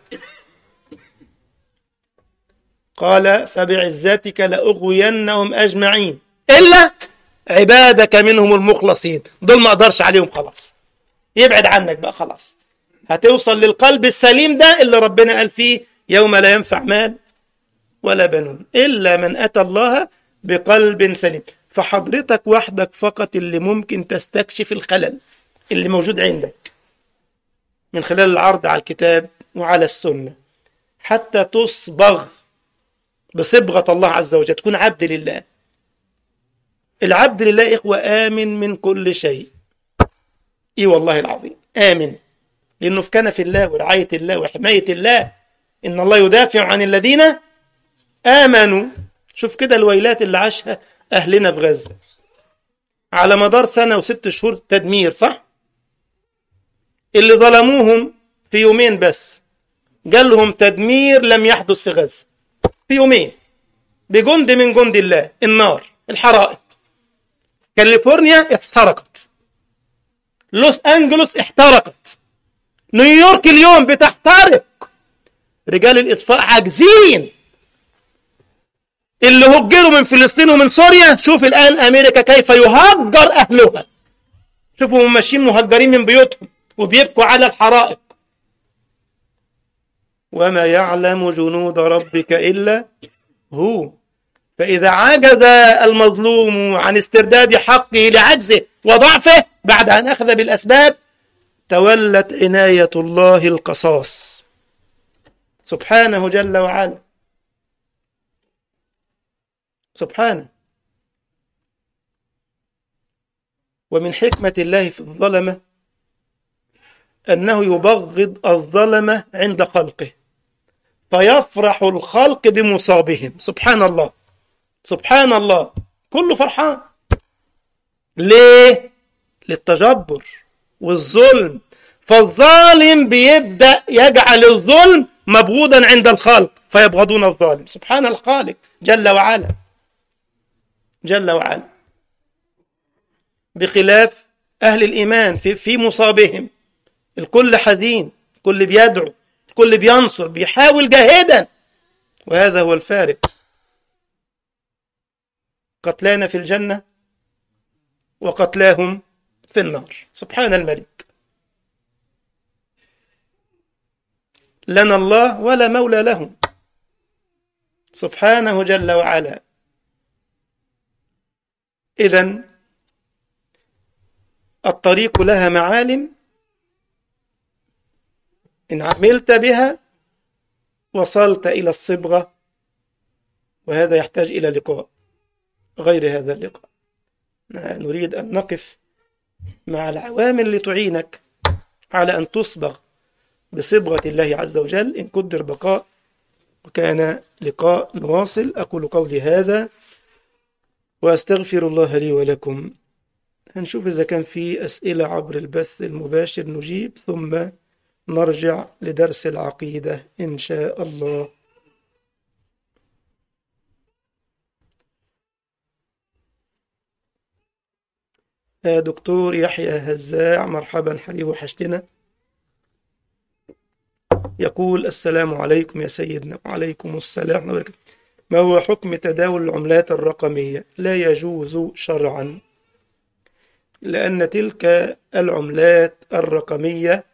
قال فبعزتك لأغوينهم أجمعين إلا عبادك منهم المخلصين دول ما أقدرش عليهم خلاص يبعد عنك بقى خلاص هتوصل للقلب السليم ده اللي ربنا قال فيه يوم لا ينفع مال ولا بنون إلا من أتى الله بقلب سليم فحضرتك وحدك فقط اللي ممكن تستكشف الخلل اللي موجود عندك من خلال العرض على الكتاب وعلى السنة حتى تصبغ بصبغة الله عز وجل تكون عبد لله العبد لله إخوة آمن من كل شيء إي والله العظيم آمن لأنه في كنف الله ورعاية الله وحماية الله إن الله يدافع عن الذين آمنوا شوف كده الويلات اللي عاشها أهلنا في غزة على مدار سنة وست شهور تدمير صح؟ اللي ظلموهم في يومين بس جالهم تدمير لم يحدث في غزة في يومين بجند من جند الله النار الحرائق كاليفورنيا احترقت لوس أنجلوس احترقت نيويورك اليوم بتحترق رجال الإطفاء عاجزين اللي هجروا من فلسطين ومن سوريا شوف الآن أمريكا كيف يهجر أهلها شوفوا ماشيين مهجرين من بيوتهم وبيبكوا على الحرائق وما يعلم جنود ربك إلا هو فإذا عجز المظلوم عن استرداد حقه لعجزه وضعفه بعد أن أخذ بالأسباب تولت عناية الله القصاص سبحانه جل وعلا سبحانه ومن حكمة الله في الظلمة أنه يبغض الظلمة عند خلقه فيفرح الخلق بمصابهم سبحان الله سبحان الله كله فرحان ليه للتجبر والظلم فالظالم بيبدأ يجعل الظلم مبغوضا عند الخلق فيبغضون الظالم سبحان الخالق جل وعلا جل وعلا بخلاف أهل الإيمان في, في مصابهم الكل حزين الكل بيدعو الكل بينصر بيحاول جاهدا وهذا هو الفارق قتلانا في الجنة وقتلاهم في النار سبحان الملك لنا الله ولا مولى لهم سبحانه جل وعلا إذا الطريق لها معالم إن عملت بها وصلت إلى الصبغة وهذا يحتاج إلى لقاء غير هذا اللقاء نريد أن نقف مع العوامل اللي تعينك على أن تصبغ بصبغة الله عز وجل إن قدر بقاء وكان لقاء نواصل أقول قولي هذا وأستغفر الله لي ولكم هنشوف إذا كان في أسئلة عبر البث المباشر نجيب ثم نرجع لدرس العقيدة إن شاء الله دكتور يحيى هزاع مرحبا حبيبي وحشتنا يقول السلام عليكم يا سيدنا وعليكم السلام وبركاته ما هو حكم تداول العملات الرقمية لا يجوز شرعا لأن تلك العملات الرقمية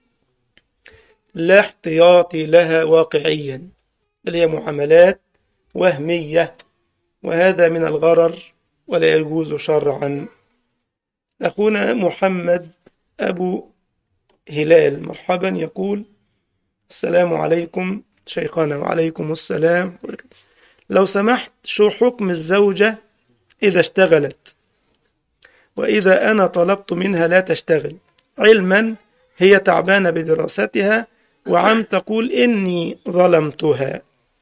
لا احتياطي لها واقعيا بل هي معاملات وهمية وهذا من الغرر ولا يجوز شرعا أخونا محمد أبو هلال مرحبا يقول السلام عليكم شيخنا وعليكم السلام لو سمحت شو حكم الزوجة إذا اشتغلت وإذا أنا طلبت منها لا تشتغل علما هي تعبانة بدراستها وعم تقول إني ظلمتها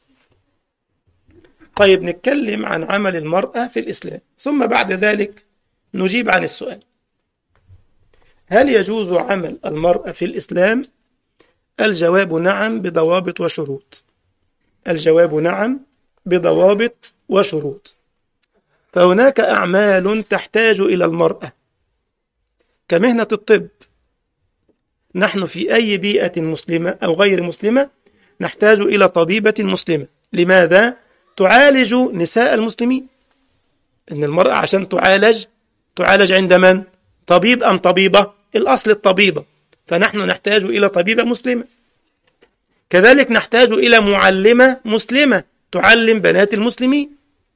طيب نتكلم عن عمل المرأة في الإسلام ثم بعد ذلك نجيب عن السؤال هل يجوز عمل المرأة في الإسلام؟ الجواب نعم بضوابط وشروط الجواب نعم بضوابط وشروط فهناك أعمال تحتاج إلى المرأة كمهنة الطب نحن في أي بيئة مسلمة أو غير مسلمة نحتاج إلى طبيبة مسلمة لماذا؟ تعالج نساء المسلمين إن المرأة عشان تعالج تعالج عند من؟ طبيب أم طبيبة؟ الأصل الطبيبة فنحن نحتاج إلى طبيبة مسلمة كذلك نحتاج إلى معلمة مسلمة تعلم بنات المسلمين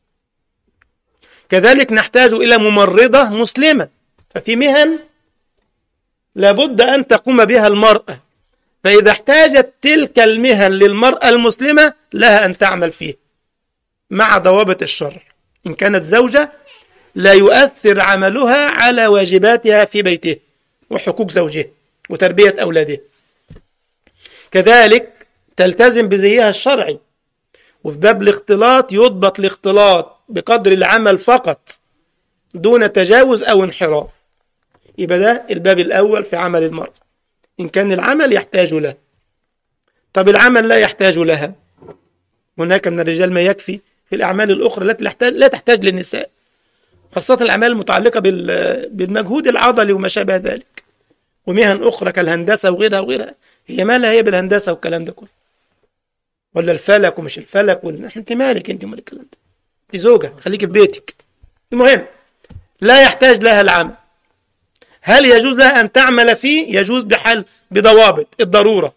كذلك نحتاج إلى ممرضة مسلمة ففي مهن لابد أن تقوم بها المرأة فإذا احتاجت تلك المهن للمرأة المسلمة لها أن تعمل فيه مع ضوابط الشرع إن كانت زوجة لا يؤثر عملها على واجباتها في بيته وحقوق زوجها وتربية أولاده كذلك تلتزم بزيها الشرعي وفي باب الاختلاط يضبط الاختلاط بقدر العمل فقط دون تجاوز أو انحراف يبقى ده الباب الأول في عمل المرأة إن كان العمل يحتاج له طب العمل لا يحتاج لها هناك من الرجال ما يكفي في الأعمال الأخرى التي لا تحتاج للنساء خاصة الأعمال المتعلقة بالمجهود العضلي وما شابه ذلك ومهن أخرى كالهندسة وغيرها وغيرها هي مالها هي بالهندسة والكلام ده كله ولا الفلك ومش الفلك ولا انت مالك انت مال الكلام ده دي زوجة خليك في بيتك المهم لا يحتاج لها العمل هل يجوز لها أن تعمل فيه يجوز بحل بضوابط الضرورة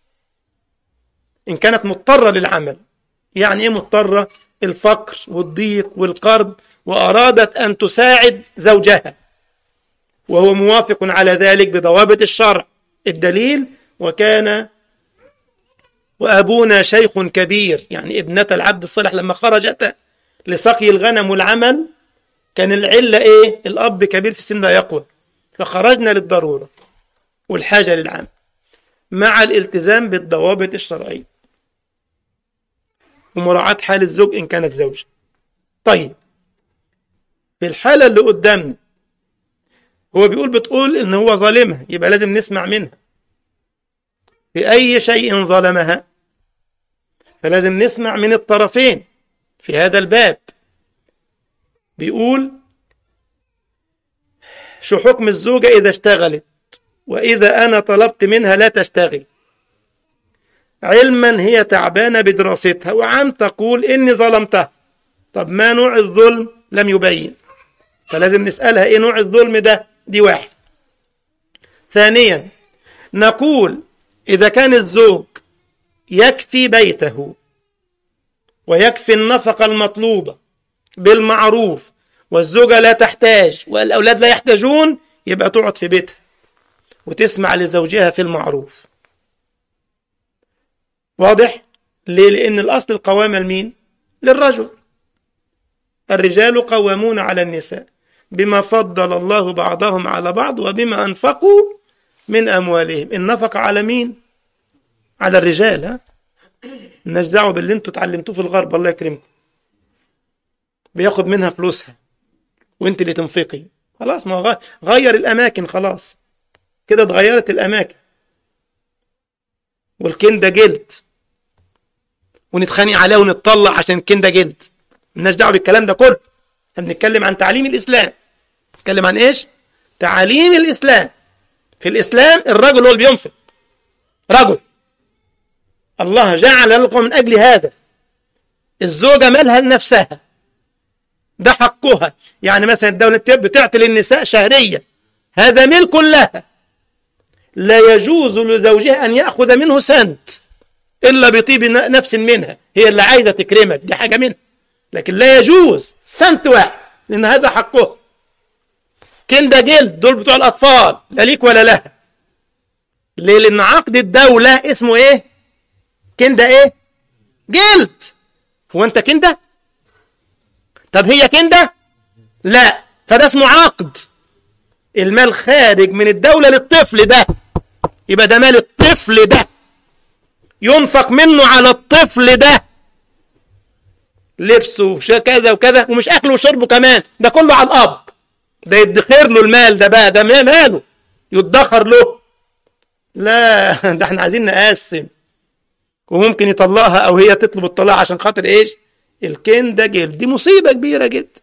إن كانت مضطرة للعمل يعني إيه مضطرة الفقر والضيق والقرب وأرادت أن تساعد زوجها وهو موافق على ذلك بضوابط الشرع الدليل وكان وأبونا شيخ كبير يعني ابنة العبد الصالح لما خرجت لسقي الغنم والعمل كان العلة إيه الأب كبير في السن لا يقوى فخرجنا للضرورة والحاجة للعمل مع الالتزام بالضوابط الشرعية ومراعاة حال الزوج إن كانت زوجة طيب في الحالة اللي قدامنا هو بيقول بتقول إن هو ظالمها يبقى لازم نسمع منها في أي شيء ظلمها فلازم نسمع من الطرفين في هذا الباب بيقول شو حكم الزوجة إذا اشتغلت وإذا أنا طلبت منها لا تشتغل علما هي تعبانة بدراستها وعم تقول إني ظلمتها طب ما نوع الظلم لم يبين فلازم نسألها إيه نوع الظلم ده دي واحد ثانيا نقول إذا كان الزوج يكفي بيته ويكفي النفقة المطلوبة بالمعروف والزوجة لا تحتاج والأولاد لا يحتاجون يبقى تقعد في بيتها وتسمع لزوجها في المعروف واضح؟ ليه؟ لأن الأصل القوامة لمين؟ للرجل الرجال قوامون على النساء بما فضل الله بعضهم على بعض وبما أنفقوا من أموالهم النفق على مين؟ على الرجال ها؟ مالناش دعوة باللي انتوا اتعلمتوه في الغرب الله يكرمكم بياخد منها فلوسها وانت اللي تنفقي خلاص ما غير الأماكن خلاص كده اتغيرت الأماكن والكن ده جلد ونتخانق عليه ونتطلع عشان الكن ده جلد مالناش دعوه بالكلام ده كله احنا بنتكلم عن تعليم الاسلام نتكلم عن ايش تعليم الاسلام في الاسلام الرجل هو اللي بينفق رجل الله جعل لكم من اجل هذا الزوجه مالها لنفسها ده حقها يعني مثلا الدوله بتعطي للنساء شهريا هذا ملك لها لا يجوز لزوجها ان ياخذ منه سنت الا بطيب نفس منها هي اللي عايزه تكرمك دي حاجه منها لكن لا يجوز سنت واحد لان هذا حقه كن ده جلد دول بتوع الاطفال لا ليك ولا لها ليه لان عقد الدولة اسمه ايه كنده ايه جلد هو انت كنده طب هي كنده لا فده اسمه عقد المال خارج من الدولة للطفل ده يبقى ده مال الطفل ده ينفق منه على الطفل ده لبسه كذا وكذا ومش اكله وشربه كمان ده كله على الاب ده يدخر له المال ده بقى ده ماله يدخر له لا ده احنا عايزين نقسم وممكن يطلقها او هي تطلب الطلاق عشان خاطر ايش الكنده جلد دي مصيبه كبيره جدا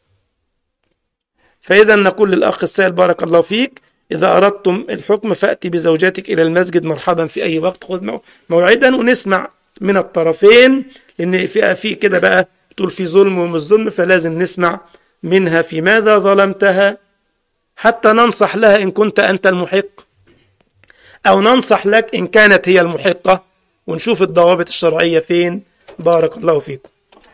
فاذا نقول للاخ السائل بارك الله فيك اذا اردتم الحكم فاتي بزوجاتك الى المسجد مرحبا في اي وقت خذ موعدا ونسمع من الطرفين لان في في كده بقى تقول في ظلم ومش ظلم فلازم نسمع منها في ماذا ظلمتها حتى ننصح لها ان كنت انت المحق او ننصح لك ان كانت هي المحقه ونشوف الضوابط الشرعيه فين بارك الله فيكم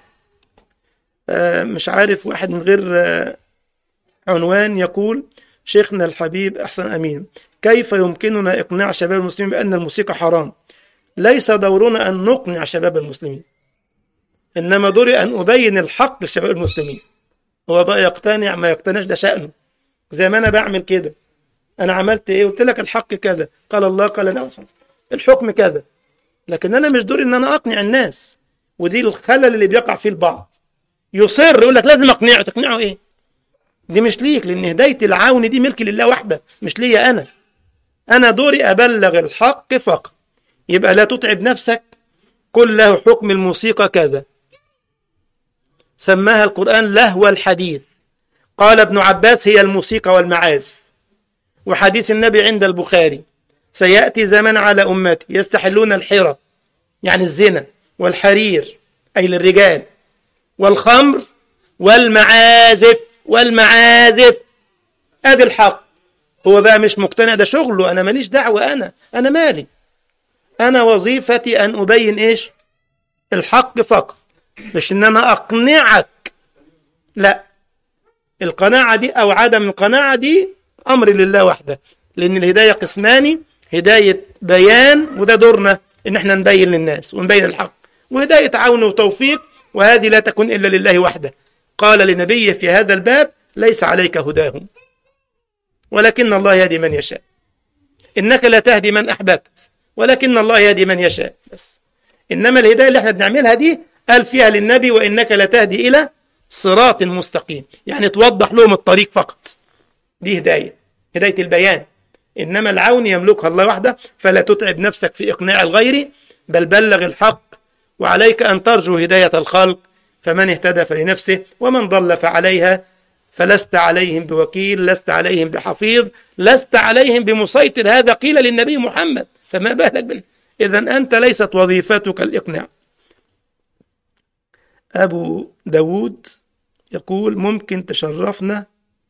آه مش عارف واحد من غير آه عنوان يقول شيخنا الحبيب احسن امين كيف يمكننا اقناع شباب المسلمين بان الموسيقى حرام ليس دورنا ان نقنع شباب المسلمين انما دوري ان ابين الحق للشباب المسلمين هو بقى يقتنع ما يقتنعش ده شأنه زي ما انا بعمل كده انا عملت ايه قلت لك الحق كذا قال الله قال لا الحكم كذا لكن انا مش دوري ان انا اقنع الناس ودي الخلل اللي بيقع فيه البعض يصر يقول لك لازم اقنعه تقنعه ايه دي مش ليك لان هدايه العون دي ملك لله وحده مش ليا انا انا دوري ابلغ الحق فقط يبقى لا تتعب نفسك قل له حكم الموسيقى كذا سماها القرآن لهو الحديث قال ابن عباس هي الموسيقى والمعازف وحديث النبي عند البخاري سيأتي زمن على أمتي يستحلون الحرى يعني الزنا والحرير أي للرجال والخمر والمعازف والمعازف أدي الحق هو بقى مش مقتنع ده شغله أنا ماليش دعوة أنا أنا مالي أنا وظيفتي أن أبين إيش الحق فقط مش إن أنا أقنعك لا القناعة دي أو عدم القناعة دي أمر لله وحده لأن الهداية قسمان هداية بيان وده دورنا إن إحنا نبين للناس ونبين الحق وهداية عون وتوفيق وهذه لا تكون إلا لله وحده قال لنبيه في هذا الباب ليس عليك هداهم ولكن الله يهدي من يشاء إنك لا تهدي من أحببت ولكن الله يهدي من يشاء بس إنما الهداية اللي احنا بنعملها دي قال فيها للنبي وإنك لا تهدي إلى صراط مستقيم يعني توضح لهم الطريق فقط دي هداية هداية البيان إنما العون يملكها الله وحده فلا تتعب نفسك في إقناع الغير بل بلغ الحق وعليك أن ترجو هداية الخلق فمن اهتدى فلنفسه ومن ضل فعليها فلست عليهم بوكيل لست عليهم بحفيظ لست عليهم بمسيطر هذا قيل للنبي محمد فما بالك بنا إذا أنت ليست وظيفتك الإقناع أبو داود يقول ممكن تشرفنا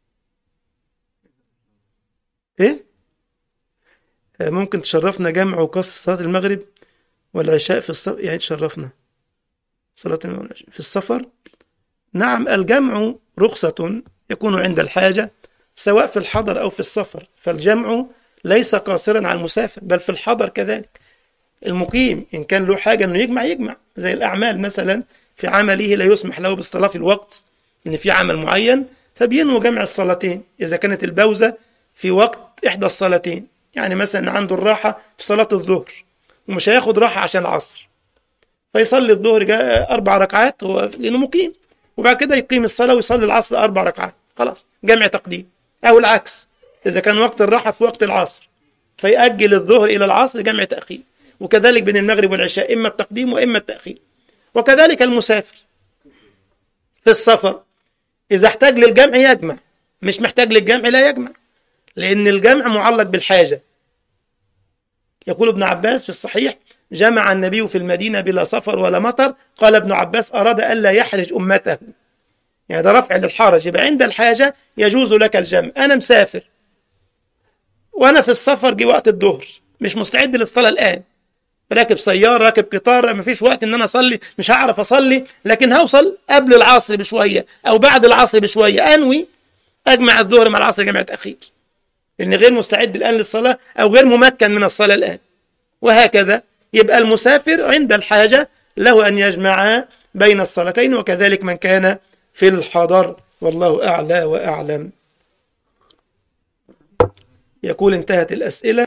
إيه؟ ممكن تشرفنا جمع وقصر صلاة المغرب والعشاء في السفر يعني تشرفنا صلاة في السفر نعم الجمع رخصة يكون عند الحاجة سواء في الحضر أو في السفر فالجمع ليس قاصرا على المسافر بل في الحضر كذلك المقيم إن كان له حاجة أنه يجمع يجمع زي الأعمال مثلا في عمله لا يسمح له بالصلاة في الوقت إن في عمل معين فبينوي جمع الصلاتين إذا كانت البوزة في وقت إحدى الصلاتين يعني مثلا عنده الراحة في صلاة الظهر ومش هياخد راحة عشان العصر فيصلي الظهر أربع ركعات هو لأنه مقيم وبعد كده يقيم الصلاة ويصلي العصر أربع ركعات خلاص جمع تقديم أو العكس إذا كان وقت الراحة في وقت العصر فيأجل الظهر إلى العصر جمع تأخير وكذلك بين المغرب والعشاء إما التقديم وإما التأخير وكذلك المسافر في السفر إذا احتاج للجمع يجمع مش محتاج للجمع لا يجمع لأن الجمع معلق بالحاجة يقول ابن عباس في الصحيح جمع النبي في المدينة بلا سفر ولا مطر قال ابن عباس أراد ألا يحرج أمته يعني ده رفع للحرج يبقى عند الحاجة يجوز لك الجمع أنا مسافر وأنا في السفر جه وقت الظهر مش مستعد للصلاة الآن راكب سيارة راكب قطار ما فيش وقت ان انا اصلي مش هعرف اصلي لكن هوصل قبل العصر بشوية او بعد العصر بشوية انوي اجمع الظهر مع العصر جمع تأخير لأن غير مستعد الآن للصلاة أو غير ممكن من الصلاة الآن وهكذا يبقى المسافر عند الحاجة له أن يجمع بين الصلاتين وكذلك من كان في الحضر والله أعلى وأعلم يقول انتهت الأسئلة